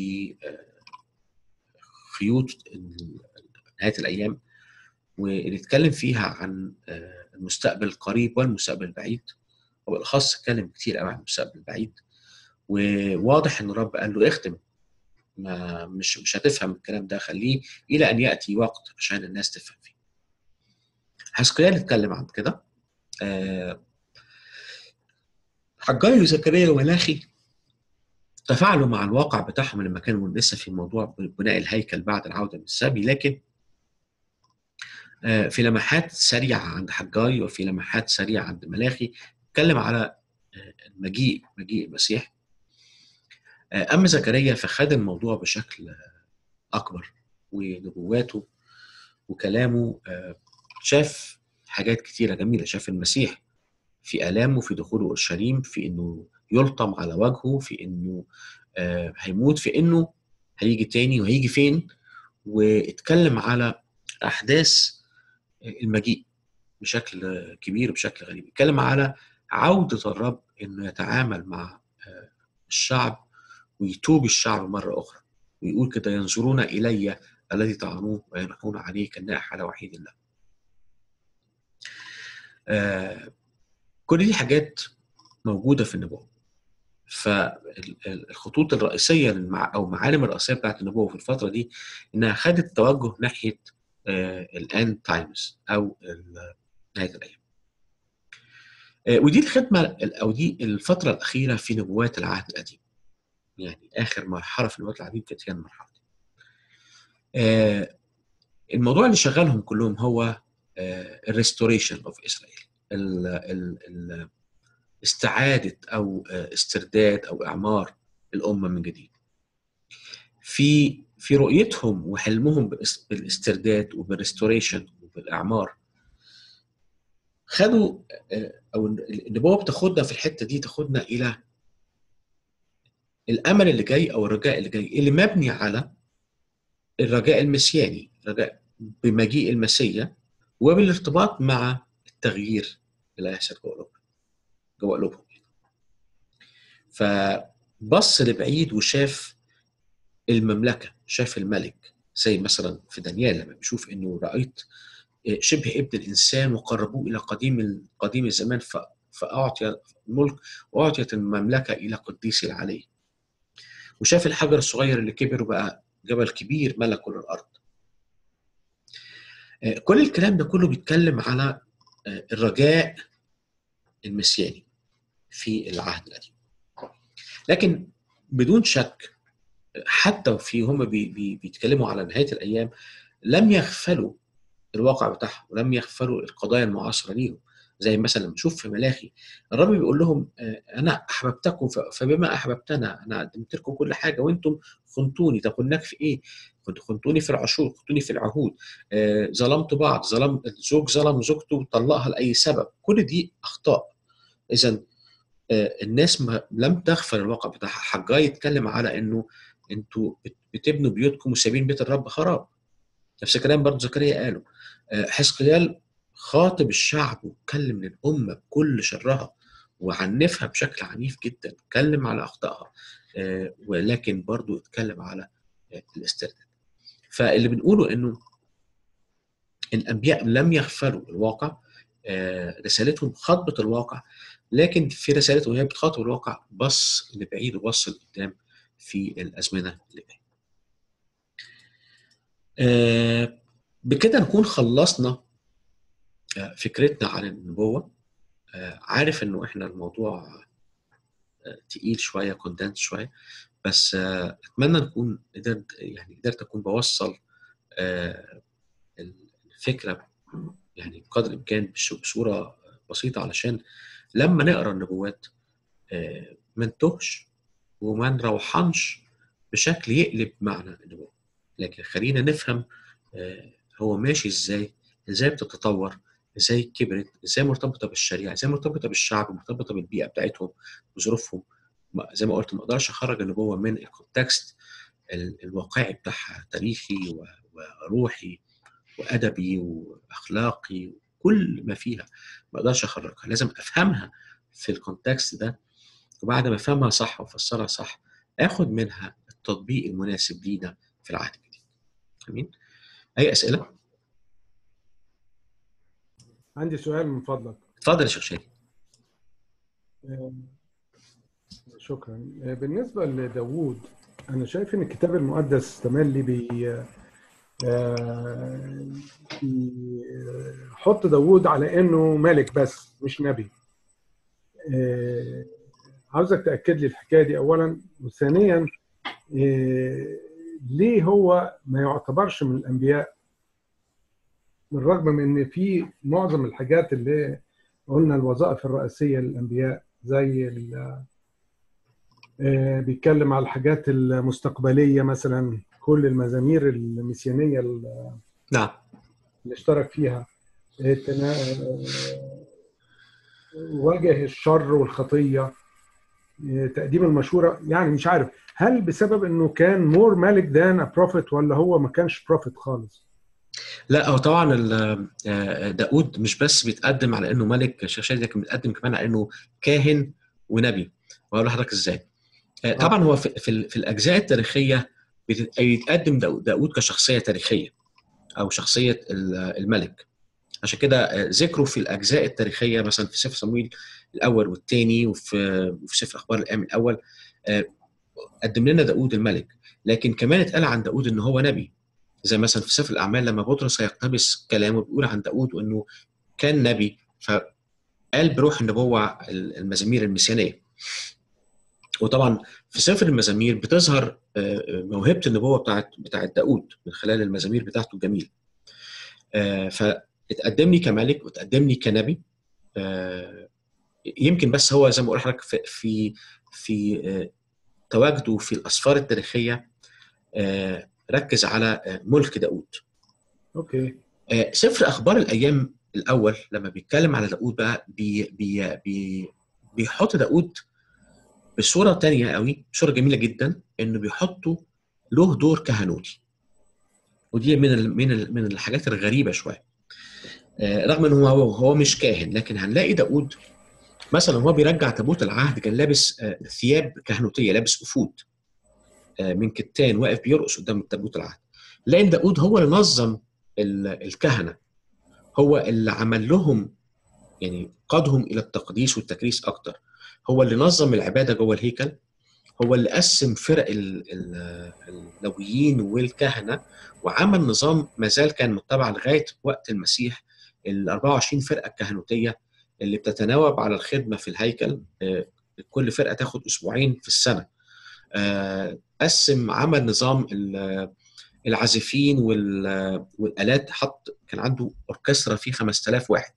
خيوط نهايه الايام واللي اتكلم فيها عن المستقبل القريب والمستقبل البعيد وبالاخص اتكلم كتير قوي عن المستقبل البعيد وواضح ان الرب قال له اختم ما مش مش هتفهم الكلام ده خليه الى ان ياتي وقت عشان الناس تفهم فيه. حزقيال اتكلم عن كده أه حجاي وزكريا وملاخي تفاعلوا مع الواقع بتاعهم لما كانوا لسه في موضوع بناء الهيكل بعد العوده من السبي لكن أه في لمحات سريعه عند حجاي وفي لمحات سريعه عند ملاخي اتكلم على المجيء مجيء المسيح اما زكريا فخد الموضوع بشكل اكبر ونبواته وكلامه شاف حاجات كتيره جميله شاف المسيح في الامه في دخوله اورشليم في انه يلطم على وجهه في انه هيموت في انه هيجي تاني وهيجي فين واتكلم على احداث المجيء بشكل كبير بشكل غريب اتكلم على عوده الرب انه يتعامل مع الشعب ويتوب الشعب مرة أخرى ويقول كده ينظرون إلي الذي طعنوه وينحون عليه كالنائح على وحيد الله آه كل دي حاجات موجودة في النبوة فالخطوط الرئيسية أو المعالم الرئيسية بتاعت النبوة في الفترة دي إنها خدت توجه ناحية آه الأند تايمز أو نهاية الأيام آه ودي الخدمة أو دي الفترة الأخيرة في نبوات العهد القديم يعني اخر مرحله في الوقت العديد كانت هي المرحله دي. آه الموضوع اللي شغلهم كلهم هو الريستوريشن اوف اسرائيل استعاده او استرداد او اعمار الامه من جديد. في في رؤيتهم وحلمهم بالاسترداد وبالريستوريشن وبالاعمار خدوا او النبوه بتاخدنا في الحته دي تاخدنا الى الامل اللي جاي او الرجاء اللي جاي اللي مبني على الرجاء المسياني رجاء بمجيء المسيا وبالارتباط مع التغيير اللي هيحصل جوه قلوبهم جوه قلوبهم فبص لبعيد وشاف المملكه شاف الملك زي مثلا في دانيال لما بيشوف انه رايت شبه ابن الانسان وقربوه الى قديم قديم الزمان فاعطي الملك واعطيت المملكه الى قديس العلي وشاف الحجر الصغير اللي كبر وبقى جبل كبير ملك كل الارض كل الكلام ده كله بيتكلم على الرجاء المسياني في العهد القديم لكن بدون شك حتى في هم بي بي بيتكلموا على نهايه الايام لم يغفلوا الواقع بتاعهم ولم يغفلوا القضايا المعاصره ليهم زي مثلا لما نشوف في ملاخي الرب بيقول لهم انا احببتكم فبما احببتنا انا قدمت لكم كل حاجه وانتم خنتوني طب هناك في ايه؟ كنت خنتوني في العشور خنتوني في العهود آه ظلمت بعض ظلم الزوج ظلم زوجته وطلقها لاي سبب كل دي اخطاء اذا آه الناس ما لم تغفل الواقع بتاعها حجاي يتكلم على انه انتوا بتبنوا بيوتكم وسايبين بيت الرب خراب نفس الكلام برضه زكريا قاله آه حزقيال خاطب الشعب واتكلم للأمة بكل شرها وعنفها بشكل عنيف جدا اتكلم على أخطائها آه ولكن برضو اتكلم على آه الاسترداد فاللي بنقوله انه الانبياء لم يغفلوا الواقع آه رسالتهم خاطبت الواقع لكن في رسالتهم وهي بتخاطب الواقع بص لبعيد وبص لقدام في الازمنه اللي جايه. بكده نكون خلصنا فكرتنا عن النبوه عارف انه احنا الموضوع تقيل شويه كوندنت شويه بس اتمنى نكون قدرت يعني قدرت اكون بوصل الفكره يعني بقدر الامكان بصوره بسيطه علشان لما نقرا النبوات ما نتوهش وما نروحنش بشكل يقلب معنى النبوه لكن خلينا نفهم هو ماشي ازاي ازاي بتتطور ازاي كبرت ازاي مرتبطه بالشريعه ازاي مرتبطه بالشعب مرتبطه بالبيئه بتاعتهم وظروفهم زي ما قلت ما اقدرش اخرج النبوه من الكونتكست الواقعي بتاعها تاريخي وروحي وادبي واخلاقي كل ما فيها ما اقدرش اخرجها لازم افهمها في الكونتكست ده وبعد ما افهمها صح وافسرها صح اخد منها التطبيق المناسب لينا في العهد الجديد امين اي اسئله عندي سؤال من فضلك اتفضل يا شيخ شادي شكرا بالنسبه لداوود انا شايف ان الكتاب المقدس تملي بي يحط داوود على انه ملك بس مش نبي عاوزك تاكد لي الحكايه دي اولا وثانيا ليه هو ما يعتبرش من الانبياء بالرغم من ان في معظم الحاجات اللي قلنا الوظائف الرئيسيه للانبياء زي بيتكلم على الحاجات المستقبليه مثلا كل المزامير المسيانيه نعم اللي اشترك فيها وجه الشر والخطيه تقديم المشوره يعني مش عارف هل بسبب انه كان مور مالك دان بروفيت ولا هو ما كانش بروفيت خالص؟ لا هو طبعا داود مش بس بيتقدم على انه ملك شاشات لكن بيتقدم كمان على انه كاهن ونبي واقول لحضرتك ازاي طبعا هو في, في, في الاجزاء التاريخيه بيتقدم داود كشخصيه تاريخيه او شخصيه الملك عشان كده ذكره في الاجزاء التاريخيه مثلا في سفر صمويل الاول والثاني وفي في سفر اخبار الايام الاول قدم لنا داود الملك لكن كمان اتقال عن داود ان هو نبي زي مثلا في سفر الاعمال لما بطرس هيقتبس كلامه بيقول عن داود انه كان نبي فقال بروح النبوه المزامير المسيانيه وطبعا في سفر المزامير بتظهر موهبه النبوه بتاعت بتاعت داود من خلال المزامير بتاعته الجميله فاتقدم لي كملك وتقدم لي كنبي يمكن بس هو زي ما بقول لحضرتك في في, في تواجده في الاسفار التاريخيه ركز على ملك داود اوكي سفر اخبار الايام الاول لما بيتكلم على داود بقى بي بي بي بيحط داود بصوره تانية قوي صوره جميله جدا انه بيحطه له دور كهنوتي ودي من ال من ال من الحاجات الغريبه شويه رغم انه هو هو مش كاهن لكن هنلاقي داود مثلا هو بيرجع تابوت العهد كان لابس ثياب كهنوتيه لابس افود من كتان واقف بيرقص قدام تابوت العهد لان داود هو اللي نظم الكهنه هو اللي عمل لهم يعني قادهم الى التقديس والتكريس اكتر هو اللي نظم العباده جوه الهيكل هو اللي قسم فرق اللويين والكهنه وعمل نظام ما زال كان متبع لغايه وقت المسيح ال 24 فرقه الكهنوتيه اللي بتتناوب على الخدمه في الهيكل كل فرقه تاخد اسبوعين في السنه قسم عمل نظام العازفين والالات حط كان عنده اوركسترا فيه 5000 واحد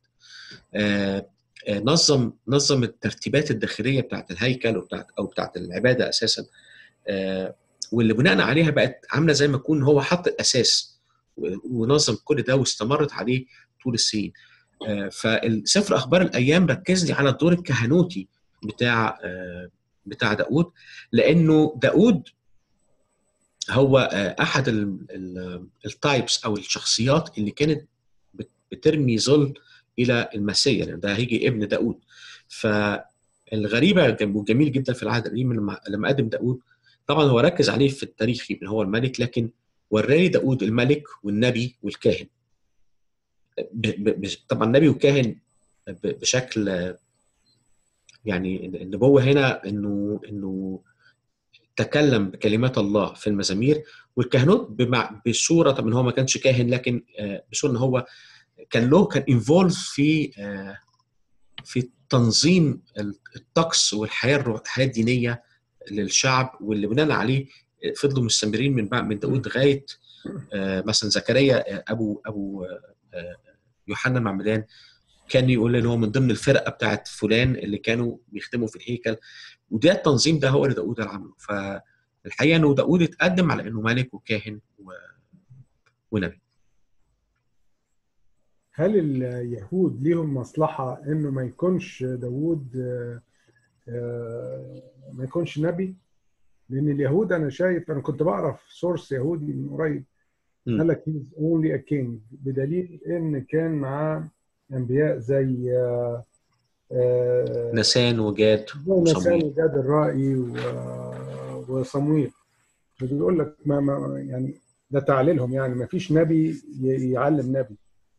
نظم نظم الترتيبات الداخليه بتاعت الهيكل وبتاعت او بتاعت العباده اساسا واللي بناء عليها بقت عامله زي ما يكون هو حط الاساس ونظم كل ده واستمرت عليه طول السنين فالسفر اخبار الايام ركز لي على الدور الكهنوتي بتاع بتاع داود لانه داود هو احد التايبس او الشخصيات اللي كانت بترمي ظل الى المسيا يعني ده هيجي ابن داود فالغريبه والجميل جدا في العهد القديم لما لما قدم داود طبعا هو ركز عليه في التاريخ ان هو الملك لكن وراني داود الملك والنبي والكاهن طبعا النبي والكاهن بشكل يعني النبوه هنا انه انه تكلم بكلمات الله في المزامير والكهنوت بصوره طبعا هو ما كانش كاهن لكن بصوره ان هو كان له كان انفولف في آه، في تنظيم الطقس والحياه الروح- الحياه الدينيه للشعب واللي بناء عليه فضلوا مستمرين من بعد من داود لغايه آه، مثلا زكريا آه، ابو ابو آه، آه، يوحنا المعمدان كان يقول ان هو من ضمن الفرقه بتاعت فلان اللي كانوا بيخدموا في الهيكل وده التنظيم ده هو اللي داود اللي عمله فالحقيقه انه داود اتقدم على انه ملك وكاهن و... ونبي هل اليهود ليهم مصلحة انه ما يكونش داوود آه، آه، ما يكونش نبي؟ لان اليهود انا شايف انا كنت بقرا في سورس يهودي من قريب مم. قال لك هيز اونلي ا كينج بدليل ان كان معاه انبياء زي آه، آه، نسان وجاد زي نسان وصمويل وجاد الرائي و- وصمويل بيقول لك ما ما يعني ده تعليلهم يعني ما فيش نبي ي- يعلم نبي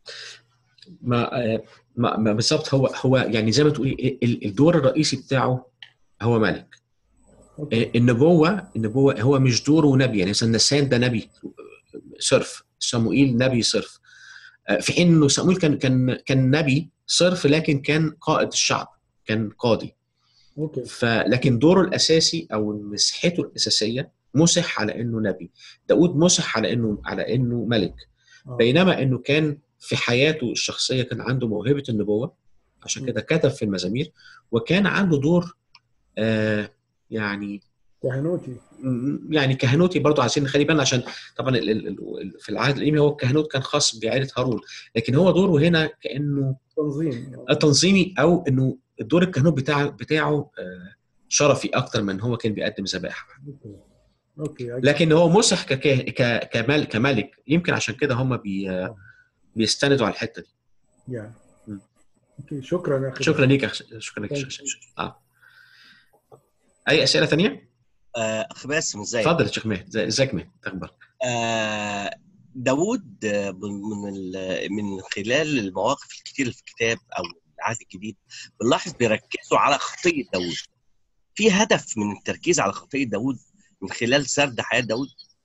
ما آه، ما, ما بالظبط هو هو يعني زي ما تقولي ال- الدور الرئيسي بتاعه هو ملك أوكي. آه، النبوه النبوه هو مش دوره نبي يعني مثلا نسان ده نبي صرف صموئيل نبي صرف آه، في حين انه صموئيل كان كان كان نبي صرف لكن كان قائد الشعب كان قاضي اوكي فلكن دوره الاساسي او مسحته الاساسيه مسح على انه نبي داود مسح على انه على انه ملك آه. بينما انه كان في حياته الشخصيه كان عنده موهبه النبوه عشان كده كتب في المزامير وكان عنده دور آه يعني كهنوتي م- يعني كهنوتي برضه عايزين نخلي بالنا عشان طبعا ال- ال- ال- في العهد القديم هو الكهنوت كان خاص بعائله هارون لكن هو دوره هنا كانه تنظيم تنظيمي او انه الدور الكهنوت بتاعه بتاعه آه، شرفي اكتر من هو كان بيقدم ذبائح اوكي اوكي لكن هو مسح ككاه- ك- كمال كملك يمكن عشان كده هم بي بيستندوا على الحته دي يا م. اوكي شكرا يا اخي شكرا ليك يا أخ- شكرا ليك يا شيخ اه اي اسئله ثانيه؟ آه، اخ باسم ازيك؟ اتفضل يا شيخ مهدي زي- ازيك مهدي اخبارك؟ آه، داوود آه، من ال- من خلال المواقف الكتير اللي في الكتاب او العهد الجديد بنلاحظ بيركزوا على خطيه داوود في هدف من التركيز على خطيه داوود من خلال سرد حياه داوود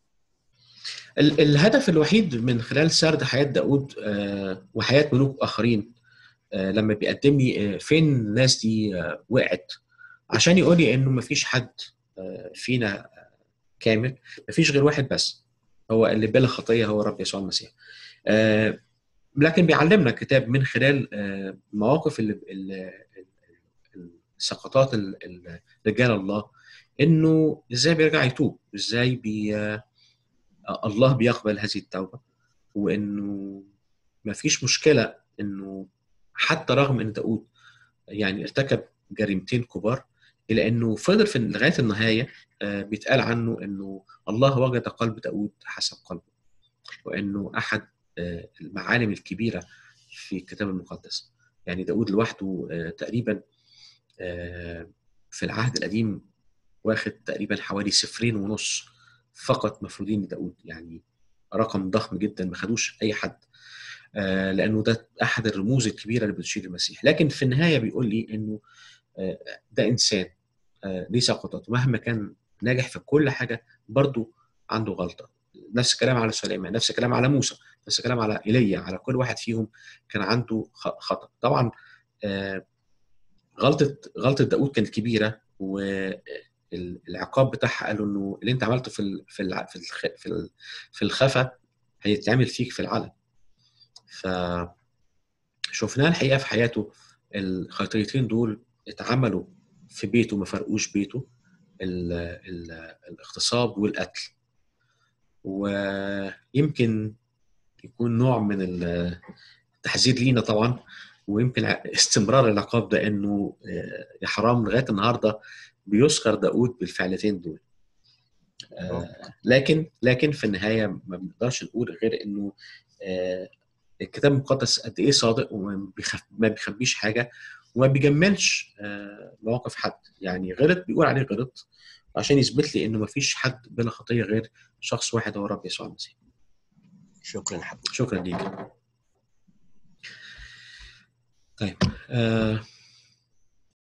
ال- الهدف الوحيد من خلال سرد حياه داود آه، وحياه ملوك اخرين آه، لما بيقدم لي آه، فين الناس دي آه، وقعت عشان يقول لي انه مفيش حد آه، فينا آه، كامل مفيش غير واحد بس هو اللي بلا خطيه هو رب يسوع المسيح آه، لكن بيعلمنا الكتاب من خلال آه، مواقف ال- ال- ال- السقطات ال- ال- رجال الله انه ازاي بيرجع يتوب ازاي بي آه، الله بيقبل هذه التوبه وانه ما فيش مشكله انه حتى رغم ان داود يعني ارتكب جريمتين كبار الا انه فضل في لغايه النهايه آه، بيتقال عنه انه الله وجد قلب داود حسب قلبه وانه احد آه، المعالم الكبيره في الكتاب المقدس يعني داود لوحده آه، تقريبا آه، في العهد القديم واخد تقريبا حوالي صفرين ونص فقط مفروضين لداود يعني رقم ضخم جدا ما خدوش اي حد آه، لانه ده احد الرموز الكبيره اللي بتشير المسيح لكن في النهايه بيقول لي انه آه، ده انسان آه، ليه سقطات مهما كان ناجح في كل حاجه برضه عنده غلطه نفس الكلام على سليمان نفس الكلام على موسى نفس الكلام على ايليا على كل واحد فيهم كان عنده خ- خطا طبعا آه، غلطه غلطه داود كانت كبيره والعقاب بتاعها قالوا انه اللي انت عملته في ال- في الع- في الخ- في ال- في الخفا هيتعمل فيك في العلن ف شفناه الحقيقه في حياته الخطيتين دول اتعملوا في بيته ما فرقوش بيته ال ال الاغتصاب والقتل ويمكن يكون نوع من ال- التحذير لينا طبعا ويمكن ع- استمرار العقاب ده انه آه، يا حرام لغايه النهارده بيذكر داود بالفعلتين دول آه، لكن لكن في النهايه ما بنقدرش نقول غير انه آه، الكتاب المقدس قد ايه صادق وما بيخف ما بيخبيش حاجه وما بيجملش آه، مواقف حد يعني غلط بيقول عليه غلط عشان يثبت لي انه ما فيش حد بلا خطيه غير شخص واحد هو رب يسوع المسيح شكرا حبيبي شكرا ليك طيب آه